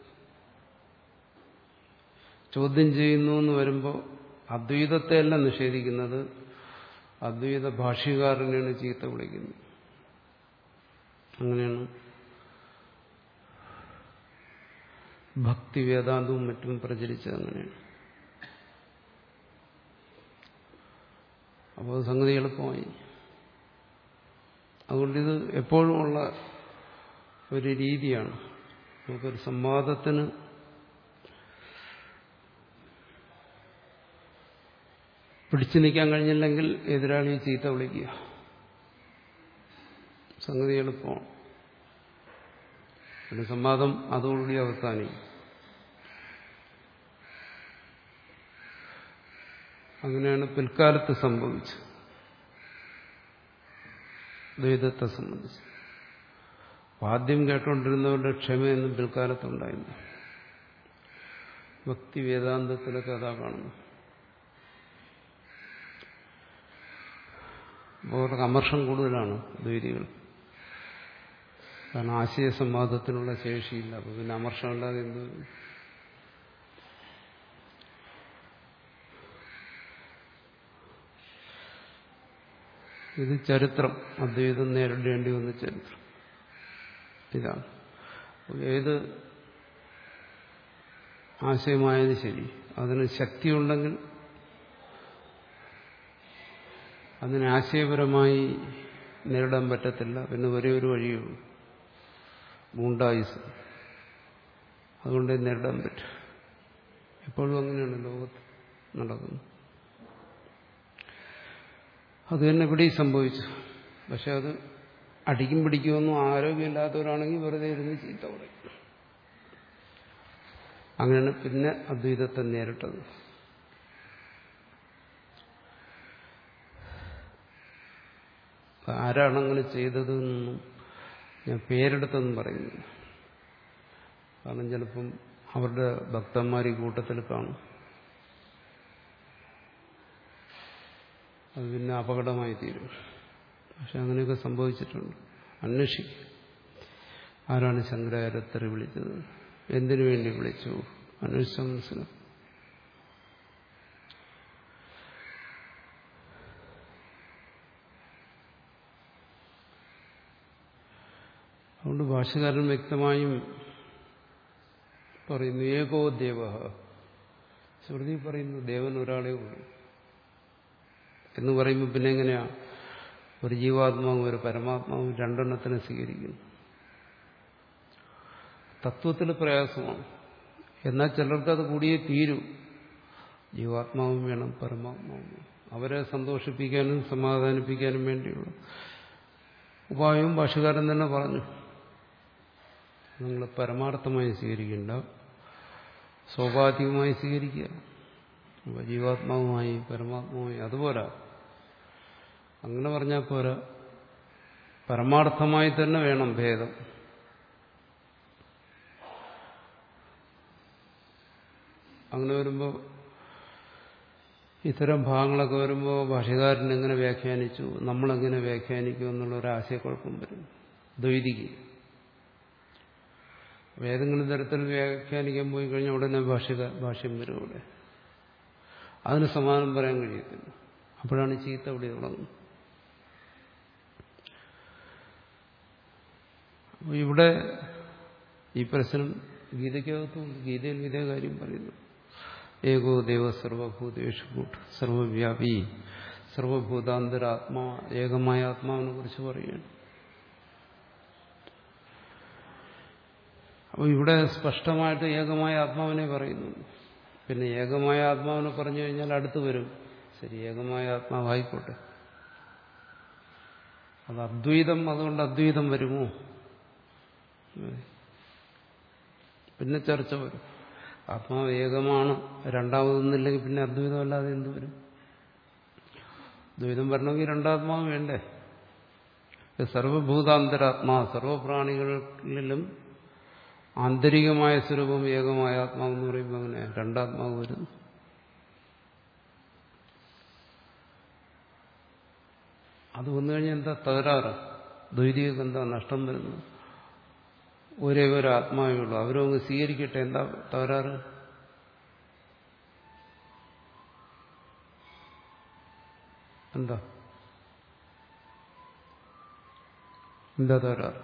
ചോദ്യം ചെയ്യുന്നു എന്ന് വരുമ്പോൾ അദ്വൈതത്തെയല്ല നിഷേധിക്കുന്നത് അദ്വൈത ഭാഷ്യകാരനെയാണ് ചീത്ത വിളിക്കുന്നത് അങ്ങനെയാണ് ഭക്തി വേദാന്തവും മറ്റും പ്രചരിച്ചത് അങ്ങനെയാണ് അപ്പോൾ സംഗതി എളുപ്പമായി അതുകൊണ്ട് ഇത് എപ്പോഴും ഉള്ള ഒരു രീതിയാണ് നമുക്കൊരു സംവാദത്തിന് പിടിച്ചു നിൽക്കാൻ കഴിഞ്ഞില്ലെങ്കിൽ എതിരാളിയെ ചീത്ത വിളിക്കുക സംഗതി എളുപ്പമാണ് പിന്നെ സംവാദം അതോടുകൂടി അവസാനിക്കും അങ്ങനെയാണ് പിൽക്കാലത്ത് സംഭവിച്ചത് ദ്വൈതത്തെ സംബന്ധിച്ച് ആദ്യം കേട്ടുകൊണ്ടിരുന്നവരുടെ ക്ഷമയൊന്നും പിൽക്കാലത്തുണ്ടായില്ല ഭക്തി വേദാന്തത്തിലൊക്കെ അതാ കാണുന്നു അവർക്ക് അമർഷം കൂടുതലാണ് ദ്വൈതികൾ കാരണം ആശയ സംവാദത്തിനുള്ള ശേഷിയില്ല അപ്പൊ പിന്നെ അമർഷമല്ലാതെ എന്ത് ഇത് ചരിത്രം അദ്വൈതം നേരിടേണ്ടി വന്ന ചരിത്രം ഇതാണ് ഏത് ആശയമായാലും ശരി അതിന് ശക്തിയുണ്ടെങ്കിൽ അതിനെ ആശയപരമായി നേരിടാൻ പറ്റത്തില്ല പിന്നെ ഒരേ ഒരു വഴിയുള്ളൂ ഗൂണ്ടായുസ് അതുകൊണ്ട് നേരിടാൻ പറ്റും എപ്പോഴും അങ്ങനെയാണ് ലോകത്ത് നടക്കുന്നത് അത് തന്നെ ഇവിടെ സംഭവിച്ചു പക്ഷെ അത് അടിക്കും പിടിക്കുമെന്നും ആരോഗ്യമില്ലാത്തവരാണെങ്കിൽ വെറുതെ ഇരുന്ന് ചീത്ത പറയും അങ്ങനെയാണ് പിന്നെ അദ്വൈതത്തെ നേരിട്ടത് ആരാണ് അങ്ങനെ ചെയ്തതെന്നൊന്നും ഞാൻ പേരെടുത്തൊന്നും പറയുന്നില്ല കാരണം ചിലപ്പം അവരുടെ ഭക്തന്മാർ ഈ കൂട്ടത്തിൽ കാണും അത് പിന്നെ അപകടമായി തീരും പക്ഷെ അങ്ങനെയൊക്കെ സംഭവിച്ചിട്ടുണ്ട് അന്വേഷിക്കും ആരാണ് ശങ്കരാചാര്യത്തറി വിളിച്ചത് എന്തിനു വേണ്ടി വിളിച്ചു അന്വേഷിച്ച മനസ്സിലാക്കും അതുകൊണ്ട് ഭാഷകാരൻ വ്യക്തമായും പറയുന്നു ഏകോ ദേവ ശ്രുതി പറയുന്നു ദേവൻ ഒരാളെ ഉള്ളൂ എന്ന് പറയുമ്പോൾ പിന്നെ എങ്ങനെയാ ഒരു ജീവാത്മാവും ഒരു പരമാത്മാവും രണ്ടെണ്ണത്തിനെ സ്വീകരിക്കുന്നു തത്വത്തിൽ പ്രയാസമാണ് എന്നാൽ ചിലർക്കത് കൂടിയേ തീരൂ ജീവാത്മാവും വേണം പരമാത്മാവും വേണം അവരെ സന്തോഷിപ്പിക്കാനും സമാധാനിപ്പിക്കാനും വേണ്ടിയുള്ള ഉപായവും ഭാഷകാരൻ തന്നെ പറഞ്ഞു നിങ്ങൾ പരമാർത്ഥമായി സ്വീകരിക്കേണ്ട സ്വാഭാവികമായി സ്വീകരിക്കുക അപ്പോൾ ജീവാത്മാവുമായി പരമാത്മാവുമായി അതുപോരാ അങ്ങനെ പറഞ്ഞാൽ പോരാ പരമാർത്ഥമായി തന്നെ വേണം ഭേദം അങ്ങനെ വരുമ്പോൾ ഇത്തരം ഭാഗങ്ങളൊക്കെ വരുമ്പോൾ ഭാഷകാരൻ എങ്ങനെ വ്യാഖ്യാനിച്ചു നമ്മളെങ്ങനെ വ്യാഖ്യാനിക്കും എന്നുള്ള ഒരു ആശയക്കുഴപ്പം വരും ദ്വൈതിക്ക് ഏതെങ്കിലും തരത്തിൽ വ്യാഖ്യാനിക്കാൻ പോയി കഴിഞ്ഞാൽ ഉടനെ ഭാഷക ഭാഷ്യം വരും അവിടെ അതിന് സമാനം പറയാൻ കഴിയത്തില്ല അപ്പോഴാണ് ചീത്ത അവിടെ തുടങ്ങുന്നത് അപ്പോൾ ഇവിടെ ഈ പ്രശ്നം ഗീതയ്ക്കകത്തും ഗീതയിൽ ഇതേ കാര്യം പറയുന്നു ഏകോ ദേവ സർവഭൂതേഷു കൂട്ട് സർവവ്യാപി സർവഭൂതാന്തരാത്മാ ഏകമായ ആത്മാവിനെ കുറിച്ച് പറയുകയാണ് അപ്പോൾ ഇവിടെ സ്പഷ്ടമായിട്ട് ഏകമായ ആത്മാവിനെ പറയുന്നു പിന്നെ ഏകമായ ആത്മാവിനെ പറഞ്ഞു കഴിഞ്ഞാൽ അടുത്ത് വരും ശരി ഏകമായ ആത്മാവായിക്കോട്ടെ അത് അദ്വൈതം അതുകൊണ്ട് അദ്വൈതം വരുമോ പിന്നെ ചർച്ച വരും ആത്മാവ് ഏകമാണ് രണ്ടാമതൊന്നില്ലെങ്കിൽ പിന്നെ അദ്വൈതമല്ലാതെ എന്ത് വരും ദ്വൈതം വരണമെങ്കിൽ രണ്ടാത്മാവ് വേണ്ടേ സർവഭൂതാന്തരാത്മാ സർവപ്രാണികളിലും ആന്തരികമായ സ്വരൂപം ഏകമായ ആത്മാവെന്ന് പറയുമ്പോൾ അങ്ങനെ രണ്ടാത്മാവ് വരുന്നു അത് വന്നു കഴിഞ്ഞാൽ എന്താ തകരാറ് ദ്വൈതികൾക്ക് എന്താ നഷ്ടം വരുന്നത് ഒരേ ഒരു ആത്മാവേ ഉള്ളൂ അവരും അങ്ങ് സ്വീകരിക്കട്ടെ എന്താ തകരാറ് എന്താ എന്താ തകരാറ്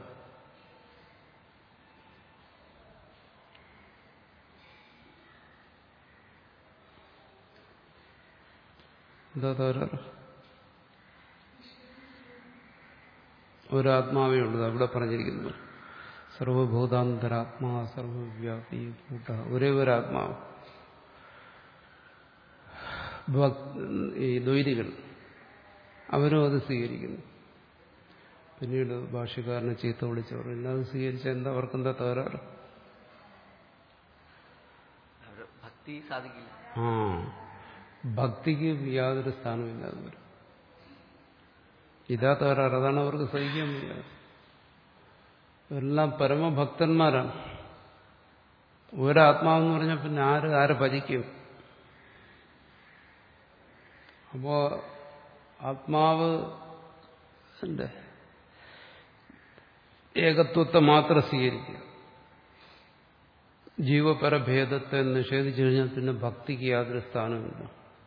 എന്താ തകരാറ് ഒരാത്മാവേ ഉള്ളത് അവിടെ പറഞ്ഞിരിക്കുന്നു സർവഭൂതാന്തരാത്മാ സർവവ്യാപി കൂട്ട ഒരേ ഒരാത്മാവ് ഈ ദ്വൈതികൾ അവരും അത് സ്വീകരിക്കുന്നു പിന്നീട് ഭാഷകാരനെ ചീത്ത വിളിച്ചവർ എല്ലാം അത് സ്വീകരിച്ച എന്താ അവർക്കെന്താ തകരാറ് ഭക്തി സാധിക്കില്ല ആ ഭക്തിക്ക് യാതൊരു സ്ഥാനമില്ലാതെ വരും ഇതാ തകരാറ് അതാണ് അവർക്ക് സഹിക്കാൻ വയ്യാതെ എല്ലാം പരമഭക്തന്മാരാണ് ഒരാത്മാവെന്ന് പറഞ്ഞാൽ പിന്നെ ആര് ആരെ ഭജിക്കും അപ്പോ ആത്മാവ് ഏകത്വത്തെ മാത്രം സ്വീകരിക്കുക ജീവപരഭേദത്തെ നിഷേധിച്ചു കഴിഞ്ഞാൽ പിന്നെ ഭക്തിക്ക് യാതൊരു സ്ഥാനമില്ല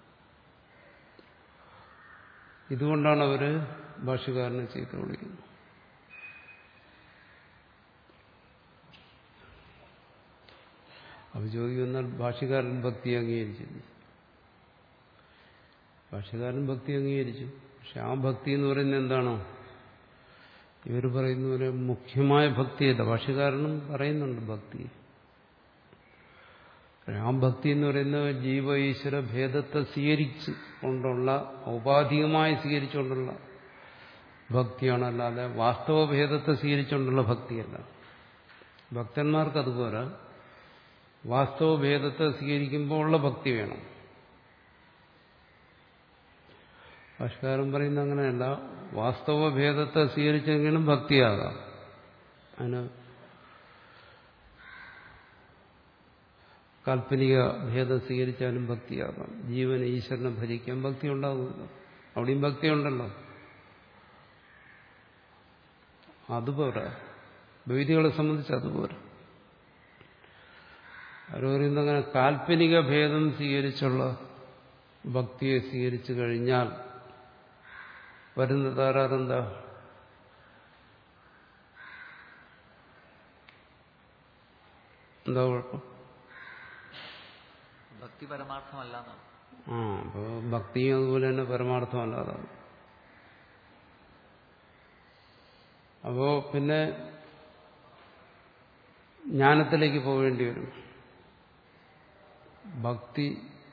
ഇതുകൊണ്ടാണ് അവര് ഭാഷകാരനെ ചീത്ത വിളിക്കുന്നത് അത് ചോദിക്കുന്നാൽ ഭാഷകാരൻ ഭക്തി അംഗീകരിച്ചില്ല ഭാഷകാരൻ ഭക്തി അംഗീകരിച്ചു പക്ഷെ ആ ഭക്തി എന്ന് പറയുന്നത് എന്താണോ ഇവർ പറയുന്ന ഒരു മുഖ്യമായ ഭക്തിയല്ല ഭാഷകാരനും പറയുന്നുണ്ട് ഭക്തി ആ ഭക്തി എന്ന് പറയുന്നത് ജീവ ഈശ്വര ഭേദത്തെ സ്വീകരിച്ച് കൊണ്ടുള്ള ഔപാധികമായി സ്വീകരിച്ചുകൊണ്ടുള്ള ഭക്തിയാണ് അല്ലാതെ വാസ്തവ ഭേദത്തെ സ്വീകരിച്ചുകൊണ്ടുള്ള ഭക്തിയല്ല ഭക്തന്മാർക്ക് അതുപോലെ വാസ്തവ ഭേദത്തെ സ്വീകരിക്കുമ്പോൾ ഉള്ള ഭക്തി വേണം ഭാഷകാരൻ പറയുന്ന അങ്ങനെയല്ല വാസ്തവ ഭേദത്തെ സ്വീകരിച്ചെങ്കിലും ഭക്തിയാകാം അതിന് കാൽപ്പനിക ഭേദം സ്വീകരിച്ചാലും ഭക്തിയാകാം ജീവൻ ഈശ്വരനെ ഭജിക്കാൻ ഭക്തി ഉണ്ടാകുമല്ലോ അവിടെയും ഭക്തിയുണ്ടല്ലോ അതുപോരാ ദ്വൈതികളെ സംബന്ധിച്ച് അതുപോരാ അവർ പറയുന്നത് അങ്ങനെ കാൽപ്പനിക ഭേദം സ്വീകരിച്ചുള്ള ഭക്തിയെ സ്വീകരിച്ചു കഴിഞ്ഞാൽ വരുന്ന താരാറെന്താ എന്താ കുഴപ്പം ഭക്തി പരമാർത്ഥമല്ല എന്നാണ് ആ അപ്പോൾ ഭക്തിയും അതുപോലെ തന്നെ പരമാർത്ഥമല്ലാതാണ് അപ്പോ പിന്നെ ജ്ഞാനത്തിലേക്ക് പോകേണ്ടി വരും ഭക്തി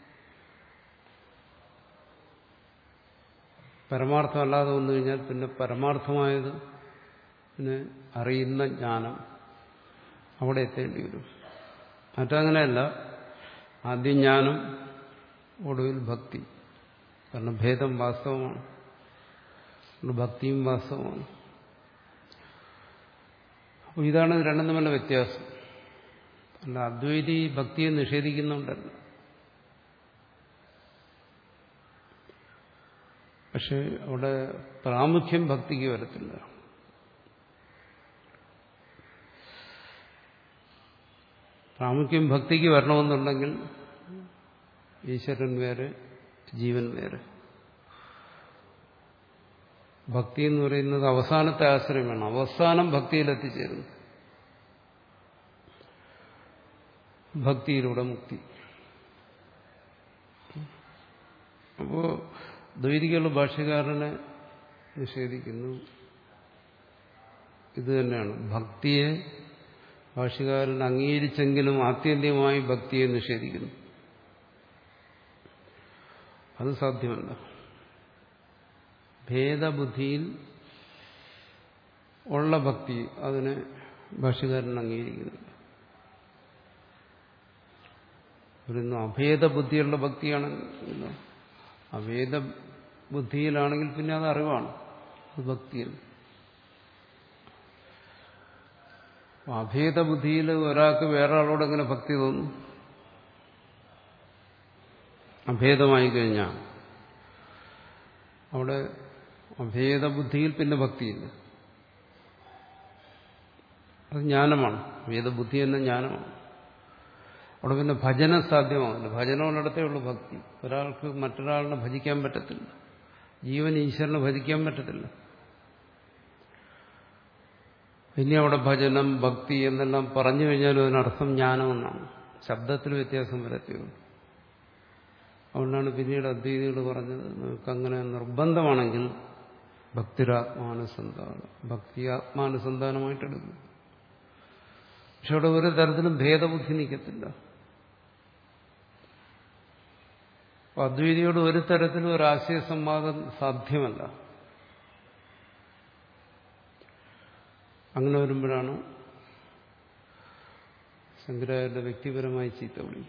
പരമാർത്ഥമല്ലാതെ വന്നു കഴിഞ്ഞാൽ പിന്നെ പരമാർത്ഥമായത് പിന്നെ അറിയുന്ന ജ്ഞാനം അവിടെ എത്തേണ്ടി വരും മറ്റങ്ങനെയല്ല ആദ്യം ജ്ഞാനം ഒടുവിൽ ഭക്തി കാരണം ഭേദം വാസ്തവമാണ് അതുകൊണ്ട് ഭക്തിയും വാസ്തവമാണ് അപ്പോൾ ഇതാണ് ഇത് രണ്ടും തമ്മിലുള്ള വ്യത്യാസം അല്ല അദ്വൈതി ഭക്തിയെ നിഷേധിക്കുന്നുണ്ടല്ല പക്ഷെ അവിടെ പ്രാമുഖ്യം ഭക്തിക്ക് വരത്തില്ല പ്രാമുഖ്യം ഭക്തിക്ക് വരണമെന്നുണ്ടെങ്കിൽ ഈശ്വരൻ വേറെ ജീവൻ വേറെ ഭക്തി എന്ന് പറയുന്നത് അവസാനത്തെ ആശ്രയമാണ് അവസാനം ഭക്തിയിൽ എത്തിച്ചേരുന്നു ഭക്തിയിലൂടെ മുക്തി അപ്പോ ദ്വൈതികളുടെ ഭാഷ്യകാരനെ നിഷേധിക്കുന്നു ഇത് തന്നെയാണ് ഭക്തിയെ ഭാഷ്യകാരൻ അംഗീകരിച്ചെങ്കിലും ആത്യന്തികമായി ഭക്തിയെ നിഷേധിക്കുന്നു അത് സാധ്യമല്ല ഭേദബുദ്ധിയിൽ ഉള്ള ഭക്തി അതിനെ ഭാഷകാരൻ അംഗീകരിക്കുന്നില്ല പറയുന്നു അഭേദ ബുദ്ധിയുള്ള ഭക്തിയാണെങ്കിൽ അഭേദ ബുദ്ധിയിലാണെങ്കിൽ പിന്നെ അത് അറിവാണ് അത് ഭക്തിയിൽ അഭേദ ബുദ്ധിയിൽ ഒരാൾക്ക് വേറെ ആളോട് എങ്ങനെ ഭക്തി തോന്നും അഭേദമായി കഴിഞ്ഞാൽ അവിടെ അഭേദ ബുദ്ധിയിൽ പിന്നെ ഭക്തിയില്ല അത് ജ്ഞാനമാണ് വേദബുദ്ധി എന്ന ജ്ഞാനമാണ് അവിടെ പിന്നെ ഭജനം സാധ്യമാവില്ല ഭജനമുള്ളിടത്തേ ഉള്ളൂ ഭക്തി ഒരാൾക്ക് മറ്റൊരാളിനെ ഭജിക്കാൻ പറ്റത്തില്ല ജീവൻ ഈശ്വരനെ ഭജിക്കാൻ പറ്റത്തില്ല ഇനി അവിടെ ഭജനം ഭക്തി എന്നെല്ലാം പറഞ്ഞു കഴിഞ്ഞാലും അതിനർത്ഥം ജ്ഞാനമെന്നാണ് ശബ്ദത്തിൽ വ്യത്യാസം വരത്തേയുള്ളൂ അതുകൊണ്ടാണ് പിന്നീട് അദ്വൈതികൾ പറഞ്ഞത് നിങ്ങൾക്ക് അങ്ങനെ നിർബന്ധമാണെങ്കിൽ ഭക്തിരാത്മാനുസന്ധാനം ഭക്തി ആത്മാനുസന്ധാനമായിട്ട് എടുക്കും പക്ഷെ അവിടെ ഒരു തരത്തിലും ഭേദബുദ്ധി നിൽക്കത്തില്ല അപ്പൊ അദ്വൈതിയോട് ഒരു തരത്തിലും ഒരു ആശയ സംവാദം സാധ്യമല്ല അങ്ങനെ വരുമ്പോഴാണ് ശങ്കരാചാര്യ വ്യക്തിപരമായി ചീത്ത വിളി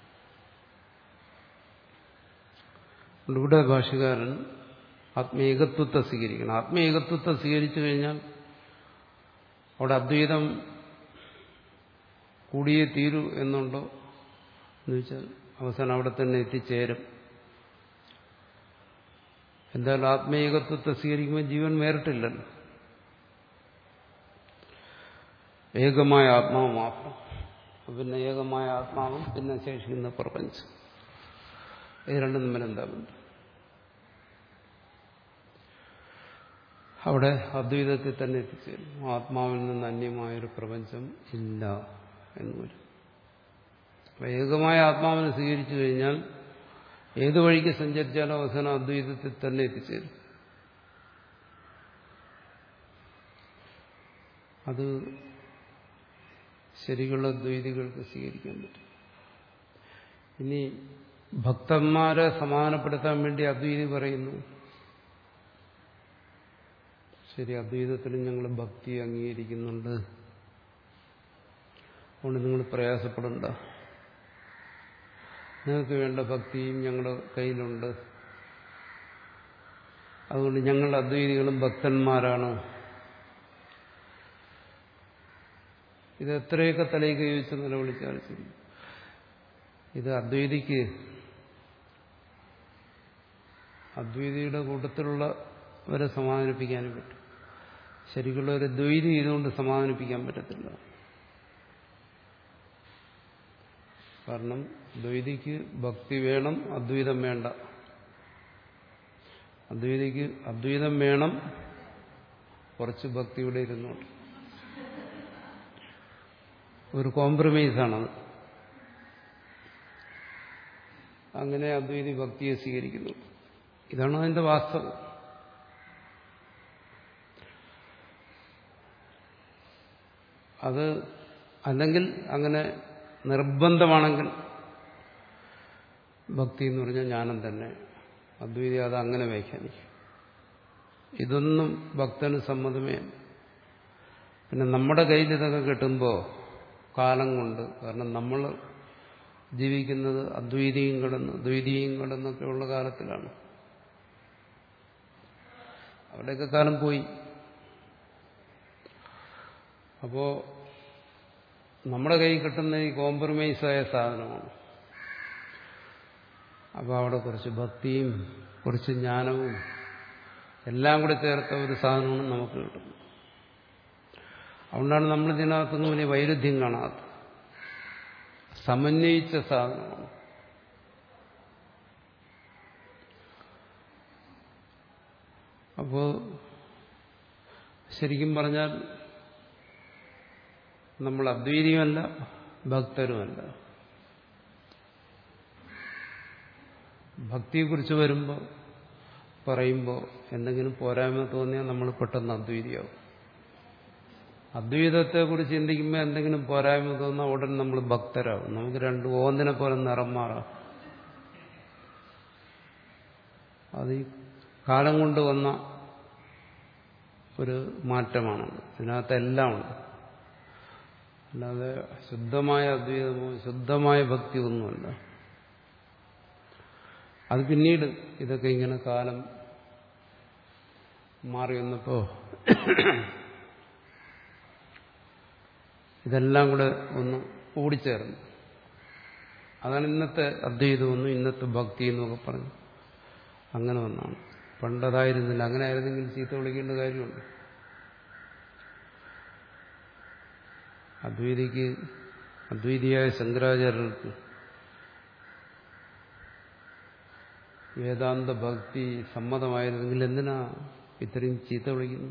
ഇവിടെ ഭാഷകാരൻ ആത്മീയകത്വത്തെ സ്വീകരിക്കണം ആത്മീയകത്വത്തെ സ്വീകരിച്ചു കഴിഞ്ഞാൽ അവിടെ അദ്വൈതം കൂടിയേ തീരൂ എന്നുണ്ടോ എന്ന് വെച്ചാൽ അവസാനം അവിടെ തന്നെ എത്തിച്ചേരും എന്തായാലും ആത്മീയകത്വത്തെ സ്വീകരിക്കുമ്പോൾ ജീവൻ വേറിട്ടില്ലല്ലോ ഏകമായ ആത്മാവ് മാത്രം പിന്നെ ഏകമായ ആത്മാവും പിന്നെ ശേഷിക്കുന്ന പ്രപഞ്ചം ഇത് രണ്ടും തമ്മിൽ എന്താ ബന്ധം അവിടെ അദ്വൈതത്തിൽ തന്നെ എത്തിച്ചേരും ആത്മാവിൽ നിന്ന് അന്യമായൊരു പ്രപഞ്ചം ഇല്ല എന്ന് വരും അപ്പൊ ഏകമായ ആത്മാവിനെ സ്വീകരിച്ചു കഴിഞ്ഞാൽ ഏത് വഴിക്ക് സഞ്ചരിച്ചാലും അവസാനം അദ്വൈതത്തിൽ തന്നെ എത്തിച്ചേരും അത് ശരിക്കുള്ള ദ്വൈതികൾക്ക് സ്വീകരിക്കാൻ പറ്റും ഇനി ഭക്തന്മാരെ സമാധാനപ്പെടുത്താൻ വേണ്ടി അദ്വൈതി പറയുന്നു ശരി അദ്വൈതത്തിലും ഞങ്ങൾ ഭക്തി അംഗീകരിക്കുന്നുണ്ട് അതുകൊണ്ട് നിങ്ങൾ പ്രയാസപ്പെടണ്ട നിങ്ങൾക്ക് വേണ്ട ഭക്തിയും ഞങ്ങളുടെ കയ്യിലുണ്ട് അതുകൊണ്ട് ഞങ്ങൾ അദ്വൈതികളും ഭക്തന്മാരാണ് ഇത് എത്രയൊക്കെ തലയിൽ കൈവച്ച് നിലവിളിച്ചാൽ ശരി ഇത് അദ്വൈതിക്ക് അദ്വൈതിയുടെ കൂട്ടത്തിലുള്ളവരെ സമാധാനിപ്പിക്കാനും പറ്റും ശരിക്കുള്ള ഒരു ദ്വൈതി ഇതുകൊണ്ട് സമാധാനിപ്പിക്കാൻ പറ്റത്തില്ല കാരണം ദ്വൈതിക്ക് ഭക്തി വേണം അദ്വൈതം വേണ്ട അദ്വൈതിക്ക് അദ്വൈതം വേണം കുറച്ച് ഭക്തിയുടെ ഇരുന്നോട്ട് ഒരു കോംപ്രമൈസാണത് അങ്ങനെ അദ്വൈതി ഭക്തിയെ സ്വീകരിക്കുന്നു ഇതാണ് അതിന്റെ വാസ്തവം അത് അല്ലെങ്കിൽ അങ്ങനെ നിർബന്ധമാണെങ്കിൽ ഭക്തി എന്ന് പറഞ്ഞാൽ ജ്ഞാനം തന്നെ അദ്വൈതി അത് അങ്ങനെ വ്യാഖ്യാനിക്കും ഇതൊന്നും ഭക്തന് സമ്മതമേ അല്ല. പിന്നെ നമ്മുടെ കയ്യിൽ ഇതൊക്കെ കിട്ടുമ്പോൾ കാലം കൊണ്ട് കാരണം നമ്മൾ ജീവിക്കുന്നത് അദ്വൈതിയും കിടന്ന് ദ്വൈതിയും കിടന്നൊക്കെയുള്ള കാലത്തിലാണ് അവിടെയൊക്കെ കാലം പോയി അപ്പോ നമ്മുടെ കയ്യിൽ കിട്ടുന്ന ഈ കോംപ്രമൈസായ സാധനമാണ് അപ്പോൾ അവിടെ കുറച്ച് ഭക്തിയും കുറച്ച് ജ്ഞാനവും എല്ലാം കൂടി ചേർത്ത ഒരു സാധനമാണ് നമുക്ക് കിട്ടുന്നത് അതുകൊണ്ടാണ് നമ്മൾ ഇതിനകത്തൊന്നും വലിയ വൈരുദ്ധ്യം കാണാത്തത് സമന്വയിച്ച സാധനമാണ് അപ്പോ ശരിക്കും പറഞ്ഞാൽ നമ്മൾ അദ്വൈതിയുമല്ല ഭക്തരുമല്ല ഭക്തിയെക്കുറിച്ച് വരുമ്പോൾ പറയുമ്പോൾ എന്തെങ്കിലും പോരായ്മ തോന്നിയാൽ നമ്മൾ പെട്ടെന്ന് അദ്വൈതിയാവും അദ്വൈതത്തെക്കുറിച്ച് ചിന്തിക്കുമ്പോൾ എന്തെങ്കിലും പോരായ്മ തോന്നാൽ ഉടൻ നമ്മൾ ഭക്തരാകും നമുക്ക് രണ്ട് ഓന്നിനെ പോലെ നിറം മാറാം അത് ഈ കാലം കൊണ്ട് വന്ന ഒരു മാറ്റമാണ് ഇതിനകത്ത് എല്ലാം ഉണ്ട് അല്ലാതെ ശുദ്ധമായ അദ്വൈതമോ ശുദ്ധമായ ഭക്തി ഒന്നുമല്ല അത് പിന്നീട് ഇതൊക്കെ ഇങ്ങനെ കാലം മാറി വന്നപ്പോ ഇതെല്ലാം കൂടെ ഒന്ന് കൂടിച്ചേർന്നു അതാണ് ഇന്നത്തെ അദ്വൈതമെന്നും ഇന്നത്തെ ഭക്തി എന്നൊക്കെ പറഞ്ഞു അങ്ങനെ ഒന്നാണ് പണ്ടതായിരുന്നില്ല അങ്ങനെ ആയിരുന്നെങ്കിൽ ചീത്ത വിളിക്കേണ്ട കാര്യമുണ്ട് അദ്വൈതിക്ക് അദ്വൈതിയായ ശങ്കരാചാര്യർക്ക് വേദാന്ത ഭക്തി സമ്മതമായിരുന്നെങ്കിൽ എന്തിനാ ഇത്രയും ചീത്ത വിളിക്കുന്നു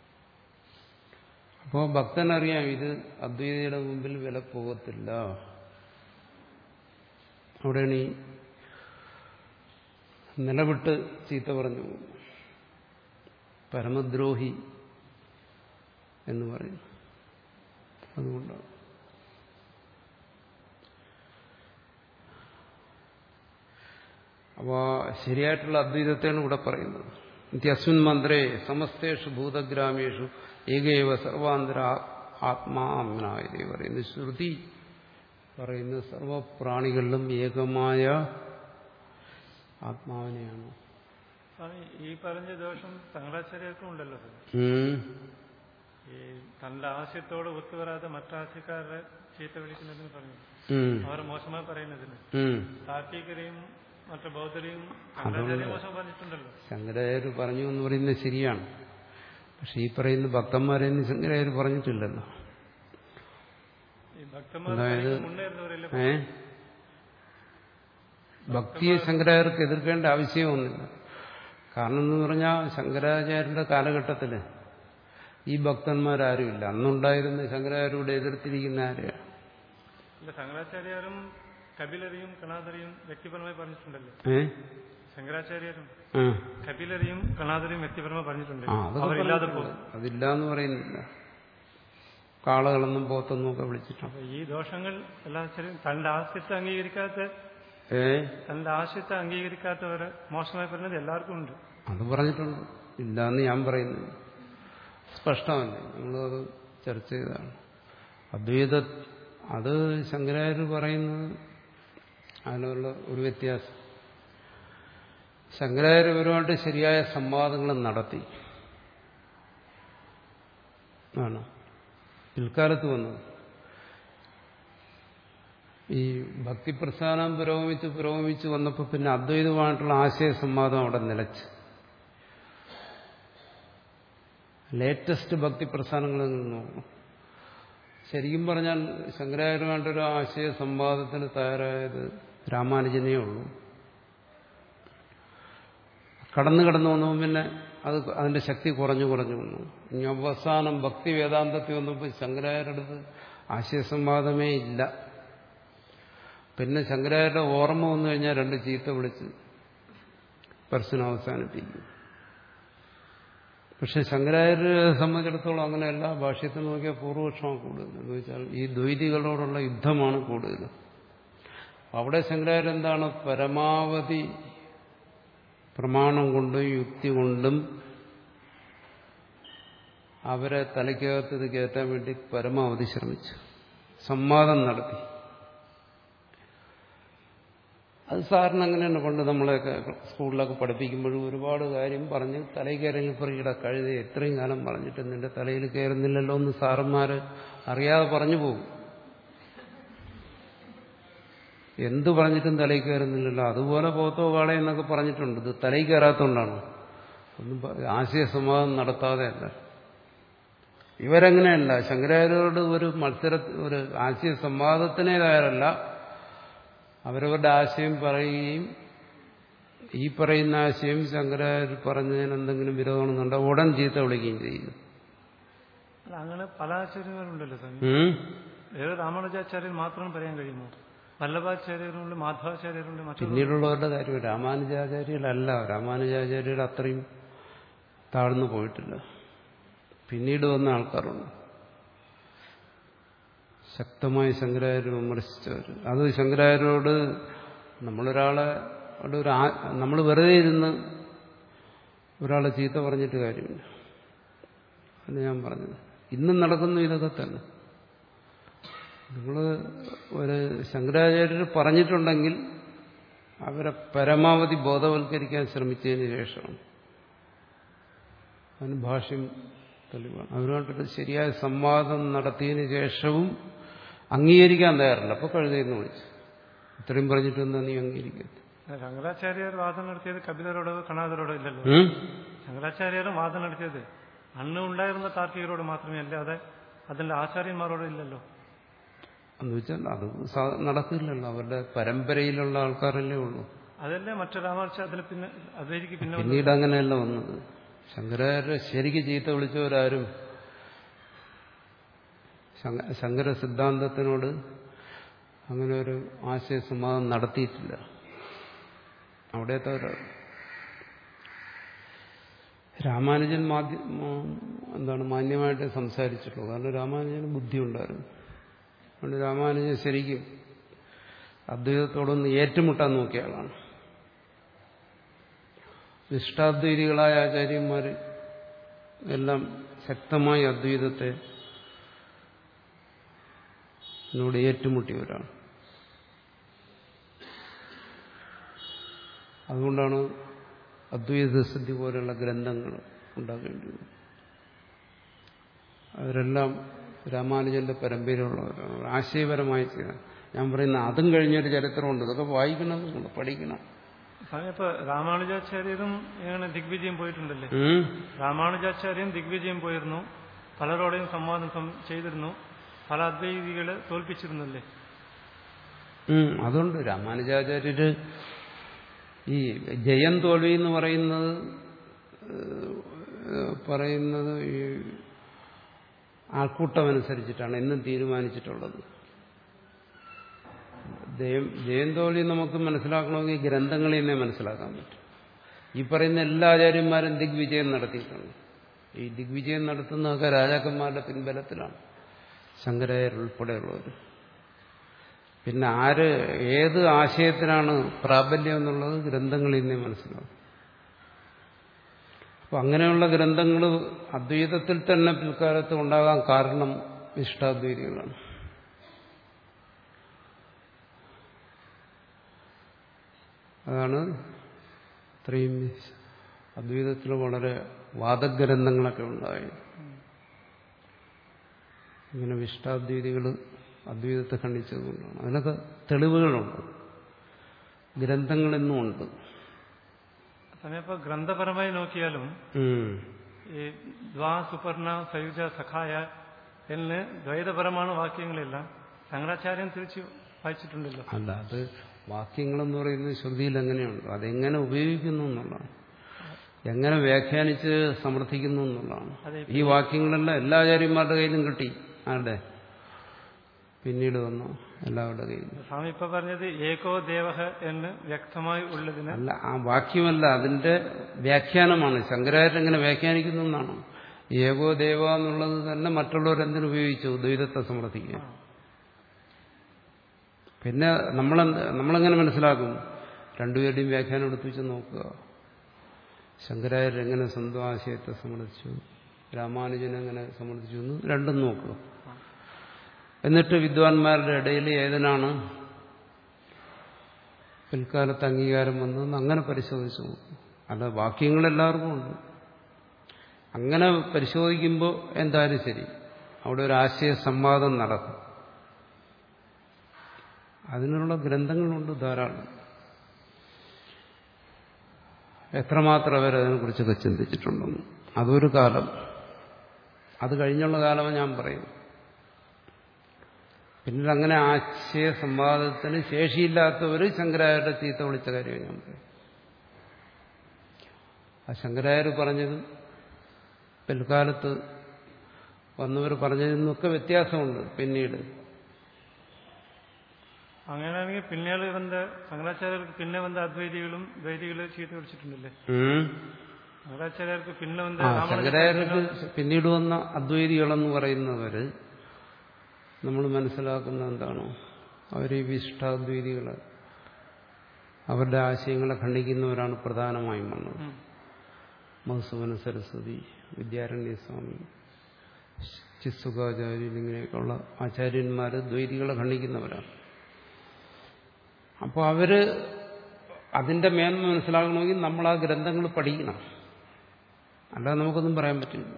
അപ്പോൾ ഭക്തനറിയാം ഇത് അദ്വൈതയുടെ മുമ്പിൽ വില പോകത്തില്ല അവിടെയാണ് ഈ നിലവിട്ട് ചീത്ത പറഞ്ഞു പരമദ്രോഹി എന്ന് പറയുന്നു അതുകൊണ്ടാണ് അപ്പോൾ ശരിയായിട്ടുള്ള അദ്വൈതത്തെയാണ് ഇവിടെ പറയുന്നത് ഇത്യസ്മിൻ മന്ത്രേ സമസ്തേഷു ഭൂതഗ്രാമേഷു ഏകൈവ സർവാന്തര ആത്മാനായത് പറയുന്നു ശ്രുതി പറയുന്ന സർവപ്രാണികളിലും ഏകമായ ആത്മാവിനെയാണ് സ്വാമി ഈ പറഞ്ഞ ദോഷം ശങ്കരാചാര്യർക്കും ഉണ്ടല്ലോ സർ. ഉം. ഈ തന്റെ ആശയത്തോട് ഒത്തുവരാതെ മറ്റാശയക്കാരെ ചീത്ത വിളിക്കുന്നതിന് പറഞ്ഞു ഉം. അവർ മോശമായി പറയുന്നതിന് ഉം. താർക്കികരെയും മറ്റു ബൗദ്ധരെയും ശങ്കരാചാര്യ മോശം പറഞ്ഞിട്ടുണ്ടല്ലോ ശങ്കരാചാര്യ പറഞ്ഞു എന്ന് പറയുന്നത് ശരിയാണ് പക്ഷെ ഈ പറയുന്ന ഭക്തന്മാരെയൊന്നും ശങ്കരാചാര്യ പറഞ്ഞിട്ടില്ലല്ലോ ഈ ഭക്തന്മാർ അതായത് മുന്നേറുന്നവരെല്ലാം ഏ ഭക്തിയെ ശങ്കരാചാര്യർക്ക് എതിർക്കേണ്ട ആവശ്യമൊന്നുമില്ല കാരണം എന്ന് പറഞ്ഞാൽ ശങ്കരാചാര്യരുടെ കാലഘട്ടത്തിൽ ഈ ഭക്തന്മാരാരുമില്ല അന്നുണ്ടായിരുന്ന ശങ്കരാചാര്യോട് എതിർത്തിരിക്കുന്ന ആരെയാണ് ഇല്ല ശങ്കരാചാര്യരും കപിലരെയും കണാദരെയും വ്യക്തിപരമായി പറഞ്ഞിട്ടുണ്ടല്ലോ ഏ ശങ്കരാചാര്യരും ആ കപിലരെയും കണാദരെയും വ്യക്തിപരമായി പറഞ്ഞിട്ടുണ്ട് ആ, അതൊക്കെ അവരില്ലാതെ പറഞ്ഞിട്ടുണ്ട്. പോകും അതില്ല എന്ന് പറയുന്നില്ല കാളകളെന്നും പോത്തെന്നും ഒക്കെ വിളിച്ചിട്ടുണ്ട് അപ്പൊ ഈ ദോഷങ്ങൾ എല്ലാ ചെറിയ തന്റെ ആശയത്തെ അംഗീകരിക്കാത്ത ഏ തന്റെ ആശയത്തെ അംഗീകരിക്കാത്തവര് മോശമായി പറയുന്നത് എല്ലാവർക്കും ഉണ്ട് അത് പറഞ്ഞിട്ടുണ്ട് ഇല്ല എന്ന് ഞാൻ പറയുന്നില്ല സ്പഷ്ടമല്ലേ നമ്മളത് ചർച്ച ചെയ്തതാണ് അദ്വൈത അത് ശങ്കരാചാര്യർ പറയുന്നത് അതിനുള്ള ഒരു വ്യത്യാസം ശങ്കരാചാര്യപരമായിട്ട് ശരിയായ സംവാദങ്ങൾ നടത്തി ആണ് പിൽക്കാലത്ത് വന്നത് ഈ ഭക്തിപ്രസ്ഥാനം പുരോഗമിച്ച് പുരോഗമിച്ച് വന്നപ്പോൾ പിന്നെ അദ്വൈതമായിട്ടുള്ള ആശയ സംവാദം അവിടെ നിലച്ച് ലേറ്റസ്റ്റ് ഭക്തിപ്രസ്ഥാനങ്ങളിൽ നിന്ന് നോക്കണം ശരിക്കും പറഞ്ഞാൽ ശങ്കരാചാര്യമായിട്ടൊരു ആശയ സംവാദത്തിന് തയ്യാറായത് രാമാനുജനേ ഉള്ളൂ കടന്നു കടന്നു വന്നു പിന്നെ അത് അതിന്റെ ശക്തി കുറഞ്ഞു കുറഞ്ഞു വന്നു ഇനി അവസാനം ഭക്തി വേദാന്തത്തിൽ വന്നപ്പോൾ ശങ്കരാചാര്യടുത്ത് ആശയസംവാദമേ ഇല്ല പിന്നെ ശങ്കരാചാര്യ ഓർമ്മ വന്നു കഴിഞ്ഞാൽ രണ്ട് ചീത്ത വിളിച്ച് പ്രശ്നം അവസാനിപ്പിക്കും പക്ഷെ ശങ്കരാചാര്യരെ സംബന്ധിച്ചിടത്തോളം അങ്ങനെയല്ല ഭാഷ്യത്തിൽ നോക്കിയാൽ പൂർവപക്ഷമാണ് കൂടുതൽ എന്ന് വെച്ചാൽ ഈ ദ്വൈതികളോടുള്ള യുദ്ധമാണ് കൂടുതൽ അവിടെ ശങ്കരാചാര്യ എന്താണ് പരമാവധി പ്രമാണം കൊണ്ടും യുക്തി കൊണ്ടും അവരെ തലയ്ക്കകത്ത് ഇത് കയറ്റാൻ വേണ്ടി പരമാവധി ശ്രമിച്ചു സംവാദം നടത്തി അത് സാറിന് അങ്ങനെയാണ് പണ്ട് നമ്മളെയൊക്കെ സ്കൂളിലൊക്കെ പഠിപ്പിക്കുമ്പോഴും ഒരുപാട് കാര്യം പറഞ്ഞ് തലയിൽ കയറി പറയുടെ കഴുത എത്രയും കാലം പറഞ്ഞിട്ട് നിന്റെ തലയിൽ കയറുന്നില്ലല്ലോ എന്ന് സാറന്മാർ അറിയാതെ പറഞ്ഞു പോകും എന്ത് പറഞ്ഞിട്ടും തലയിൽ കയറുന്നില്ലല്ലോ അതുപോലെ പോത്തോ കാളെ എന്നൊക്കെ പറഞ്ഞിട്ടുണ്ട് ഇത് തലയിൽ കയറാത്തോണ്ടാണ് ഒന്നും പ- ആശയസംവാദം നടത്താതെ അല്ല ഇവരങ്ങനെയല്ല ശങ്കരാചാര്യോട് ഒരു മത്സര ഒരു ആശയ സംവാദത്തിനേ തയ്യാറല്ല അവരവരുടെ ആശയം പറയുകയും ഈ പറയുന്ന ആശയം ശങ്കരാചാര്യ പറഞ്ഞതിന് എന്തെങ്കിലും വിരോധമാണെന്നുണ്ടോ ഉടൻ ചീത്ത വിളിക്കുകയും ചെയ്യും അല്ല അങ്ങനെ പല ആചാര്യന്മാരുണ്ടല്ലോ സ്വാമി ഉം? ഏത് രാമാനുജാചാര്യൻ മാത്രം പറയാൻ കഴിയുമോ വല്ലഭാചാര്യരുണ്ട് മാധവാചാര്യരുണ്ട് മറ്റു പിന്നീടുള്ളവരുടെ കാര്യം രാമാനുജാചാര്യരല്ല രാമാനുജാചാര്യർ അത്രയും താഴ്ന്നു പോയിട്ടില്ല പിന്നീട് വന്ന ആൾക്കാരുണ്ട് ശക്തമായി ശങ്കരാചാര്യ വിമർശിച്ചവർ അത് ശങ്കരാചാര്യോട് നമ്മളൊരാളെ ോട് ഒരു നമ്മൾ വെറുതെ ഇരുന്ന് ഒരാളെ ചീത്ത പറഞ്ഞിട്ട് കാര്യമില്ല അത് ഞാൻ പറഞ്ഞത് ഇന്നും നടക്കുന്നു ഇതൊക്കെ തന്നെ നിങ്ങൾ ഒരു ശങ്കരാചാര്യർ പറഞ്ഞിട്ടുണ്ടെങ്കിൽ അവരെ പരമാവധി ബോധവൽക്കരിക്കാൻ ശ്രമിച്ചതിന് ശേഷമാണ് അതിന് ഭാഷ്യം തെളിവാണ് അവരുമായിട്ടൊരു ശരിയായ സംവാദം നടത്തിയതിന് ശേഷവും അംഗീകരിക്കാൻ തയ്യാറില്ല അപ്പോൾ കഴുതയെന്ന് വിളിച്ചു ഇത്രയും പറഞ്ഞിട്ടൊന്നും നീ അംഗീകരിക്കരുത് ശങ്കരാചാര്യർ വാദം നടത്തിയത് കപിലരോടോ കണാദരോടോ ഇല്ലല്ലോ ഉം? ശങ്കരാചാര്യരും വാദം നടത്തിയത് അന്ന് ഉണ്ടായിരുന്ന താർക്കികരോട് മാത്രമേ അല്ലാതെ അതിന്റെ ആചാര്യന്മാരോട് ഇല്ലല്ലോ എന്ന് വെച്ചാൽ അത് സാ- നടക്കില്ലല്ലോ അവരുടെ പരമ്പരയിലുള്ള ആൾക്കാരല്ലേ ഉള്ളൂ അതല്ലേ മറ്റു രാമാനുജ അതിന് പിന്നെ അദ്വൈതിക്ക് പിന്നെ വന്നത്. പിന്നീട് അങ്ങനെയല്ല വന്നത് ശങ്കരാചാര്യ ശരിക്ക് ചീത്ത വിളിച്ചവരാരും ശങ്ക- ശങ്കര സിദ്ധാന്തത്തിനോട് അങ്ങനെ ഒരു ആശയസംവാദം നടത്തിയിട്ടില്ല അവിടത്തെ ഒരു രാമാനുജൻ മാധ്യ മ- എന്താണ് മാന്യമായിട്ട് സംസാരിച്ചിട്ടുള്ളൂ കാരണം രാമാനുജന് ബുദ്ധി ഉണ്ടായിരുന്നു അതുകൊണ്ട് രാമാനുജൻ ശരിക്കും അദ്വൈതത്തോടൊന്ന് ഏറ്റുമുട്ടാൻ നോക്കിയ ആളാണ് നിഷ്ഠാദ്വൈതികളായ ആചാര്യന്മാർ എല്ലാം ശക്തമായി അദ്വൈതത്തെ എന്നോട് ഏറ്റുമുട്ടിയവരാണ് അതുകൊണ്ടാണ് അദ്വൈതസിദ്ധി പോലെയുള്ള ഗ്രന്ഥങ്ങൾ ഉണ്ടാക്കേണ്ടി വന്നത് അവരെല്ലാം രാമാനുജന്റെ പരമ്പരയുള്ളവരാണ് ആശയപരമായി ചെയ്ത ഞാൻ പറയുന്ന അതും കഴിഞ്ഞൊരു ചരിത്രമുണ്ട് ഇതൊക്കെ വായിക്കണം നിങ്ങൾ പഠിക്കണം സ്വാമി ഇപ്പൊ രാമാനുജാചാര്യരും ഇങ്ങനെ ദിഗ്വിജയം പോയിട്ടുണ്ടല്ലേ ഉം? രാമാനുജാചാര്യൻ ദിഗ്വിജയം പോയിരുന്നു പലരോടെയും സംവാദം സം- ചെയ്തിരുന്നു പല അദ്വൈതികളെ തോൽപ്പിച്ചിരുന്നല്ലേ ഉം, അതുണ്ട് രാമാനുജാചാര്യര് ഈ ജയം തോൽവി എന്ന് പറയുന്നത് ഏഹ്, പറയുന്നത് ഈ ആൾക്കൂട്ടമനുസരിച്ചിട്ടാണ് എന്നും തീരുമാനിച്ചിട്ടുള്ളത് ജയം ജയം തോൽവി നമുക്ക് മനസ്സിലാക്കണമെങ്കിൽ ഗ്രന്ഥങ്ങളിൽ നിന്നേ മനസ്സിലാക്കാൻ പറ്റും ഈ പറയുന്ന എല്ലാ ആചാര്യന്മാരും ദിഗ്വിജയം നടത്തിയിട്ടുണ്ട് ഈ ദിഗ്വിജയം നടത്തുന്നതൊക്കെ രാജാക്കന്മാരുടെ പിൻബലത്തിലാണ് ശങ്കരായർ ഉൾപ്പെടെയുള്ളവർ പിന്നെ ആര് ഏത് ആശയത്തിനാണ് പ്രാബല്യം എന്നുള്ളത് ഗ്രന്ഥങ്ങളിൽ നിന്നേ മനസ്സിലാവും അപ്പൊ അങ്ങനെയുള്ള ഗ്രന്ഥങ്ങൾ അദ്വൈതത്തിൽ തന്നെ പിൽക്കാലത്ത് ഉണ്ടാകാൻ കാരണം ഇഷ്ടാദ്വൈതികളാണ് അതാണ് ഇത്രയും അദ്വൈതത്തിൽ വളരെ വാദഗ്രന്ഥങ്ങളൊക്കെ ഉണ്ടായി ഇങ്ങനെ വിഷ്ടാദ്വൈതികൾ അദ്വൈതത്തെ ഖണ്ഡിച്ചതുകൊണ്ടാണ് അതിനൊക്കെ തെളിവുകളുണ്ട് ഗ്രന്ഥങ്ങളെന്നും ഉണ്ട് സമയം ഇപ്പൊ ഗ്രന്ഥപരമായി നോക്കിയാലും ഉം. ഈ ദ്വാ സുപർണ സയുജ സഖായ എന്ന് ദ്വൈതപരമാണ് വാക്യങ്ങളെല്ലാം ശങ്കരാചാര്യൻ തിരിച്ച് വായിച്ചിട്ടുണ്ടല്ലോ അല്ല അത് വാക്യങ്ങളെന്ന് പറയുന്നത് ശ്രുതിയിൽ എങ്ങനെയുണ്ട് അതെങ്ങനെ ഉപയോഗിക്കുന്നു എന്നുള്ളതാണ് എങ്ങനെ വ്യാഖ്യാനിച്ച് സമർത്ഥിക്കുന്നു എന്നുള്ളതാണ് അതെ ഈ വാക്യങ്ങളെല്ലാം എല്ലാ ആചാര്യന്മാരുടെ കയ്യിലും കിട്ടി ആരുടെ പിന്നീട് വന്നു എല്ലാവരുടെ കയ്യിൽ സ്വാമി ഇപ്പൊ പറഞ്ഞത് ഏകോ ദേവഹ എന്ന് വ്യക്തമായി ഉള്ളതിന് അല്ല ആ വാക്യമല്ല അതിന്റെ വ്യാഖ്യാനമാണ് ശങ്കരാചാര്യൻ എങ്ങനെ വ്യാഖ്യാനിക്കുന്നു എന്നാണ് ഏകോ ദേവ എന്നുള്ളത് തന്നെ മറ്റുള്ളവർ എന്തിനുപയോഗിച്ചു ദ്വൈതത്തെ സമർത്ഥിക്കുക പിന്നെ നമ്മളെന്ത് നമ്മളെങ്ങനെ മനസ്സിലാക്കും രണ്ടുപേരുടെയും വ്യാഖ്യാനം എടുത്തു വെച്ച് നോക്കുക ശങ്കരാചാര്യൻ എങ്ങനെ സ്വന്തം ആശയത്തെ സമർത്ഥിച്ചു രാമാനുജൻ എങ്ങനെ സമർത്ഥിച്ചു എന്ന് രണ്ടും നോക്കുക എന്നിട്ട് വിദ്വാൻമാരുടെ ഇടയിൽ ഏതിനാണ് പിൽക്കാലത്ത് അംഗീകാരം വന്നതെന്ന് അങ്ങനെ പരിശോധിച്ചു നോക്കും അല്ല വാക്യങ്ങൾ എല്ലാവർക്കും ഉണ്ട് അങ്ങനെ പരിശോധിക്കുമ്പോൾ എന്തായാലും ശരി അവിടെ ഒരു ആശയ സംവാദം നടക്കും അതിനുള്ള ഗ്രന്ഥങ്ങളുണ്ട് ധാരാളം എത്രമാത്രം അവർ അതിനെക്കുറിച്ചൊക്കെ ചിന്തിച്ചിട്ടുണ്ടെന്ന് അതൊരു കാലം അത് കഴിഞ്ഞുള്ള കാലമാണ് ഞാൻ പറയുന്നു പിന്നീട് അങ്ങനെ ആശയ സംവാദത്തിന് ശേഷിയില്ലാത്തവർ ശങ്കരാചാര്യ ചീത്ത വിളിച്ച കാര്യം ഞാൻ പറയും ആ ശങ്കരാചാര്യ പറഞ്ഞത് പിൽക്കാലത്ത് വന്നവർ പറഞ്ഞതിൽ നിന്നൊക്കെ വ്യത്യാസമുണ്ട് പിന്നീട് അങ്ങനെയാണെങ്കിൽ പിന്നീട് വന്ന ശങ്കരാചാര്യർക്ക് പിന്നെ വന്ന അദ്വൈതികളും ദ്വൈതികളെ ചീത്ത വിളിച്ചിട്ടുണ്ടല്ലേ ഉം. ശങ്കരാചാര്യർക്ക് പിന്നെ വന്ന ആ രാമാനുജ ശങ്കരാചാര്യർക്ക് പിന്നീട് വന്ന അദ്വൈതികളെന്ന് പറയുന്നവര് നമ്മൾ മനസ്സിലാക്കുന്ന എന്താണ് അവർ ഈ വിശിഷ്ടാദ്വൈതികള് അവരുടെ ആശയങ്ങളെ ഖണ്ഡിക്കുന്നവരാണ് പ്രധാനമായും വന്നത് ഉം. മധുസൂദന സരസ്വതി വിദ്യാരണ്യ സ്വാമി ചിസുഖാചാര്യൻ ഇങ്ങനെയൊക്കെയുള്ള ആചാര്യന്മാർ ദ്വൈതികളെ ഖണ്ഡിക്കുന്നവരാണ് അപ്പോൾ അവര് അതിന്റെ മേന്മ മനസ്സിലാക്കണമെങ്കിൽ നമ്മൾ ആ ഗ്രന്ഥങ്ങൾ പഠിക്കണം അല്ലാതെ നമുക്കൊന്നും പറയാൻ പറ്റില്ല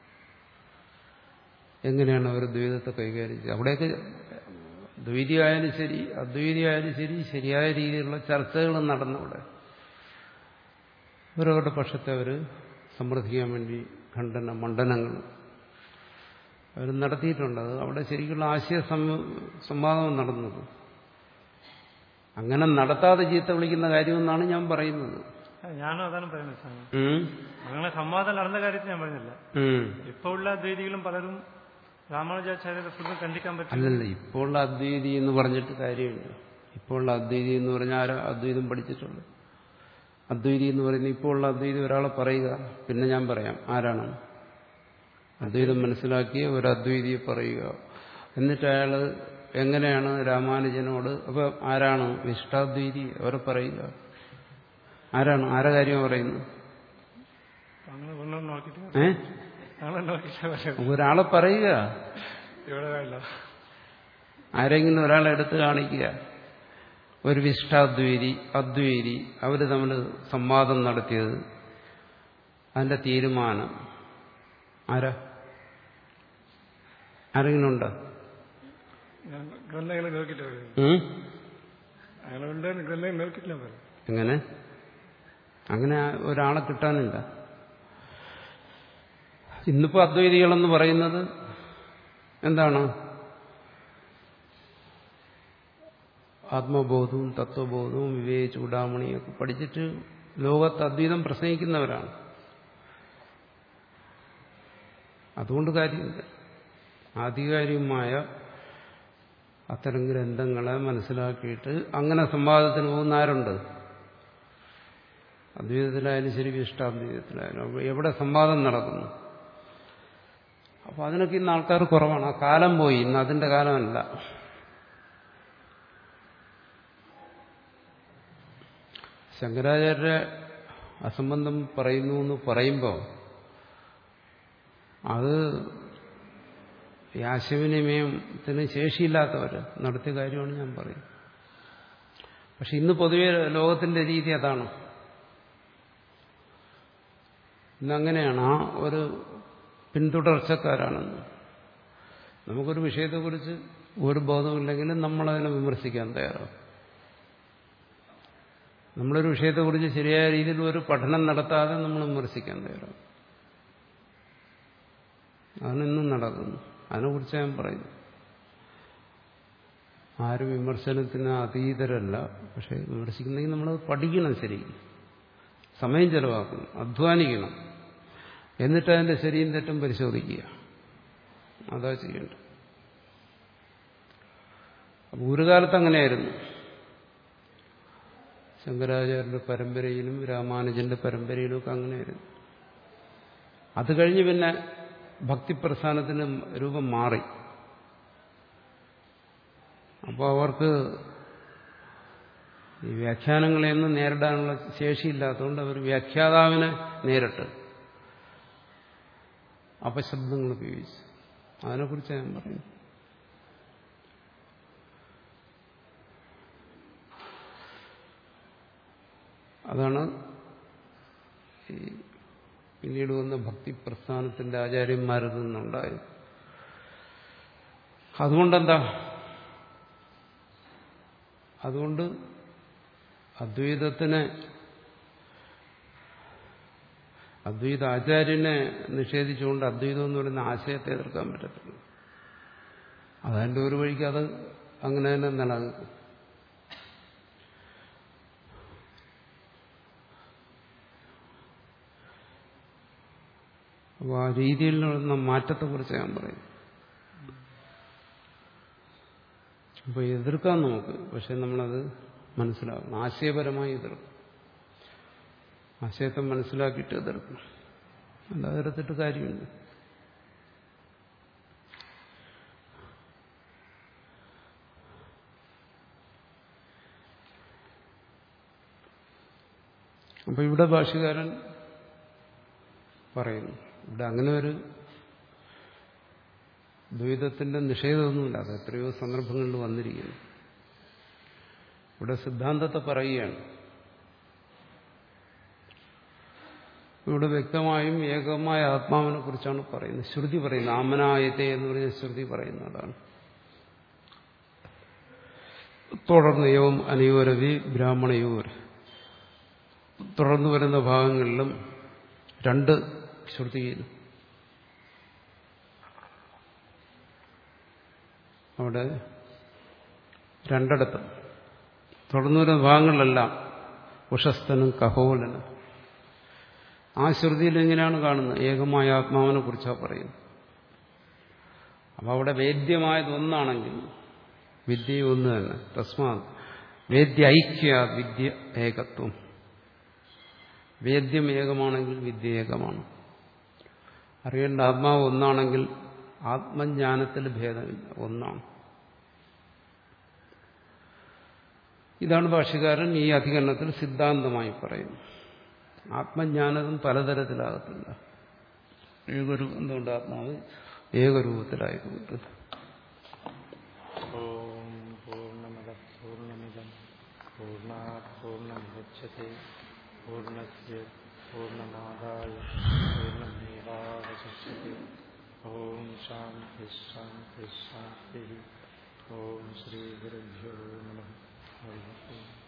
എങ്ങനെയാണ് അവർ ദ്വൈതത്തെ കൈകാര്യം ചെയ്യുക അവിടെയൊക്കെ ദ്വൈതി ആയാലും ശരി അദ്വൈതി ആയാലും ശരി ശരിയായ രീതിയിലുള്ള ചർച്ചകൾ നടന്നവിടെ അവരവരുടെ പക്ഷത്തെ അവർ സമൃദ്ധിക്കാൻ വേണ്ടി ഖണ്ഡന മണ്ഡനങ്ങൾ അവർ നടത്തിയിട്ടുണ്ട് അത് അവിടെ ശരിക്കുള്ള ആശയ സം- സംവാദം നടന്നത് അങ്ങനെ നടത്താതെ ചീത്ത വിളിക്കുന്ന കാര്യമെന്നാണ് ഞാൻ പറയുന്നത് ഞാനും അതാണ് പറയുന്നത് സ്വാമി ഉം. അങ്ങനെ സംവാദം നടന്ന കാര്യത്തിൽ ഞാൻ പറഞ്ഞില്ല ഉം. ഇപ്പൊ ഉള്ള അദ്വൈതികളും പലരും രാമാനുജാചാര്യരെ ഫുള്ളും കണ്ടിക്കാൻ പറ്റും അല്ലല്ല ഇപ്പോൾ ഉള്ള അദ്വൈതി എന്ന് പറഞ്ഞിട്ട് കാര്യമില്ല ഇപ്പോൾ ഉള്ള അദ്വൈതി എന്ന് പറഞ്ഞാൽ ആരാ അദ്വൈതം പഠിച്ചിട്ടുണ്ട് അദ്വൈതി എന്ന് പറയുന്നത് ഇപ്പോൾ ഉള്ള അദ്വൈതി ഒരാളെ പറയുക പിന്നെ ഞാൻ പറയാം ആരാണ് അദ്വൈതം മനസ്സിലാക്കിയ ഒരു അദ്വൈതിയെ പറയുക എന്നിട്ട് അയാൾ എങ്ങനെയാണ് രാമാനുജനോട് അപ്പൊ ആരാണ് വിശിഷ്ടാദ്വൈതി അവരെ പറയുക ആരാണ് ആരെ കാര്യം പറയുന്നു അങ്ങനെ ഒന്നും നോക്കിയിട്ട് ഏ അങ്ങനെ നോക്കിയിട്ട് പറയാം ഒരാളെ പറയുക ഇവിടെ വേണ്ട ആരെങ്കിലും ഒരാളെ എടുത്ത് കാണിക്കുക ഒരു വിശിഷ്ടാദ്വൈതി അദ്വൈതി അവർ തമ്മിൽ സംവാദം നടത്തിയത് അതിന്റെ തീരുമാനം ആരാ ആരെങ്കിലും ഉണ്ടോ ഞാൻ ഗ്രന്ഥങ്ങൾ നോക്കിയിട്ട് പറയും ഉം? അങ്ങനെ ഉണ്ട് ഗ്രന്ഥങ്ങൾ നോക്കിയിട്ടില്ല പറയും എങ്ങനെ അങ്ങനെ ഒരാളെ കിട്ടാനില്ല ഇന്നിപ്പോ അദ്വൈതികളെന്ന് പറയുന്നത് എന്താണ് ആത്മബോധവും തത്വബോധവും വിവേക ചൂടാമണിയൊക്കെ പഠിച്ചിട്ട് ലോകത്ത് അദ്വൈതം പ്രസംഗിക്കുന്നവരാണ് അതുകൊണ്ട് കാര്യമില്ല ആധികാരികമായ അത്തരം ഗ്രന്ഥങ്ങളെ മനസ്സിലാക്കിയിട്ട് അങ്ങനെ സംവാദത്തിന് പോകുന്ന ആരുണ്ട് അദ്വൈതത്തിലായാലും ശരി വിശിഷ്ടാദ്വൈതത്തിലായാലും അപ്പോൾ എവിടെ സംവാദം നടക്കുന്നു അപ്പോൾ അതിനൊക്കെ ഇന്ന് ആൾക്കാർ കുറവാണ് ആ കാലം പോയി ഇന്ന് അതിന്റെ കാലമല്ല ശങ്കരാചാര്യ അസംബന്ധം പറയുന്നു എന്ന് പറയുമ്പോൾ അത് ഈ ആശയവിനിമയത്തിന് ശേഷിയില്ലാത്തവർ നടത്തിയ കാര്യമാണ് ഞാൻ പറയുന്നത് പക്ഷെ ഇന്ന് പൊതുവെ ലോകത്തിന്റെ രീതി അതാണ് ഇന്നങ്ങനെയാണ് ആ ഒരു പിന്തുടർച്ചക്കാരാണെന്ന് നമുക്കൊരു വിഷയത്തെക്കുറിച്ച് ഒരു ബോധമില്ലെങ്കിലും നമ്മളതിനെ വിമർശിക്കാൻ തയ്യാറാവും നമ്മളൊരു വിഷയത്തെക്കുറിച്ച് ശരിയായ രീതിയിൽ ഒരു പഠനം നടത്താതെ നമ്മൾ വിമർശിക്കാൻ തയ്യാറാവും അതാണ് ഇന്നും നടക്കുന്നു അതിനെക്കുറിച്ച് ഞാൻ പറയുന്നു ആരും വിമർശനത്തിന് അതീതരല്ല പക്ഷെ വിമർശിക്കുന്നെങ്കിൽ നമ്മൾ പഠിക്കണം ശരി സമയം ചെലവാക്കണം അധ്വാനിക്കണം എന്നിട്ട് അതിന്റെ ശരിയും തെറ്റും പരിശോധിക്കുക അതാ ചെയ്യേണ്ടത് അപ്പൊ ഒരു കാലത്ത് അങ്ങനെയായിരുന്നു ശങ്കരാചാര്യന്റെ പരമ്പരയിലും രാമാനുജന്റെ പരമ്പരയിലും ഒക്കെ അങ്ങനെയായിരുന്നു അത് കഴിഞ്ഞ് പിന്നെ ഭക്തിപ്രസ്ഥാനത്തിന് രൂപം മാറി അപ്പോൾ അവർക്ക് ഈ വ്യാഖ്യാനങ്ങളെയൊന്നും നേരിടാനുള്ള ശേഷിയില്ലാത്തതുകൊണ്ട് അവർ വ്യാഖ്യാതാവിനെ നേരിട്ട് അപശബ്ദങ്ങൾ ഉപയോഗിച്ചു അതിനെക്കുറിച്ച് ഞാൻ പറയുന്നു അതാണ് ഈ പിന്നീട് വന്ന ഭക്തി പ്രസ്ഥാനത്തിന്റെ ആചാര്യന്മാരിൽ നിന്നുണ്ടായത് അതുകൊണ്ടെന്താ അതുകൊണ്ട് അദ്വൈതത്തിനെ അദ്വൈത ആചാര്യനെ നിഷേധിച്ചുകൊണ്ട് അദ്വൈതം എന്ന് പറയുന്ന ആശയത്തെ എതിർക്കാൻ പറ്റത്തില്ല അതതിൻ്റെ ഒരു വഴിക്ക് അത് അങ്ങനെ തന്നെ നിലനിൽക്കും അപ്പോൾ ആ രീതിയിൽ നടന്ന മാറ്റത്തെക്കുറിച്ച് ഞാൻ പറയും അപ്പോൾ എതിർക്കാം നമുക്ക് പക്ഷെ നമ്മളത് മനസ്സിലാക്കണം ആശയപരമായി എതിർക്കും ആശയത്തെ മനസ്സിലാക്കിയിട്ട് എതിർക്കണം അല്ലാതെ എതിർത്തിട്ട് കാര്യമില്ല അപ്പൊ ഇവിടെ ഭാഷകാരൻ പറയുന്നു ഇവിടെ അങ്ങനെ ഒരു ദ്വൈതത്തിന്റെ നിഷേധമൊന്നുമില്ല അത് എത്രയോ സന്ദർഭങ്ങളിൽ വന്നിരിക്കുന്നു ഇവിടെ സിദ്ധാന്തത്തെ പറയുകയാണ് ഇവിടെ വ്യക്തമായും ഏകമായ ആത്മാവിനെ കുറിച്ചാണ് പറയുന്നത് ശ്രുതി പറയുന്നത് ആമനായത്തെ എന്ന് പറഞ്ഞ ശ്രുതി പറയുന്നതാണ് തുടർന്ന് യവം അനയോരവി ബ്രാഹ്മണയോർ തുടർന്നു വരുന്ന ഭാഗങ്ങളിലും രണ്ട് ശ്രുതിയിൽ അവിടെ രണ്ടിടത്തും തുടർന്നു വരുന്ന ഭാഗങ്ങളിലെല്ലാം ഉഷസ്ഥനും കഹോലനും ആ ശ്രുതിയിൽ എങ്ങനെയാണ് കാണുന്നത് ഏകമായ ആത്മാവിനെ കുറിച്ചാണ് പറയുന്നത് അപ്പം അവിടെ വേദ്യമായത് ഒന്നാണെങ്കിൽ വിദ്യ ഒന്ന് തന്നെ തസ്മാ വേദ്യ ഐക്യ വിദ്യ ഏകത്വം വേദ്യം ഏകമാണെങ്കിൽ വിദ്യ ഏകമാണ് അറിയേണ്ട ആത്മാവ് ഒന്നാണെങ്കിൽ ആത്മജ്ഞാനത്തിൽ ഭേദമില്ല ഒന്നാണ് ഇതാണ് ഭാഷ്യകാരൻ ഈ അധികരണത്തിൽ സിദ്ധാന്തമായി പറയുന്നത് ആത്മജ്ഞാനം പലതരത്തിലാകത്തില്ല ഏകൊരു എന്തുകൊണ്ട് ആത്മാവ് ഏകരൂപത്തിലായതുകൊണ്ട് ഓം പൂർണ്ണമദ പൂർണ്ണമിദം പൂർണ്ണാത് പൂർണ്ണമുദച്യത്തെ പൂർണ്ണസ്യ പൂർണ്ണമാദായ പൂർണ്ണമേവാവശിഷ്യത്തെ ഓം ശാന്തി ശാന്തി ശാന്തി ഓം ശ്രീ ഗുരുഭ്യോ നമ ഹരി ഓം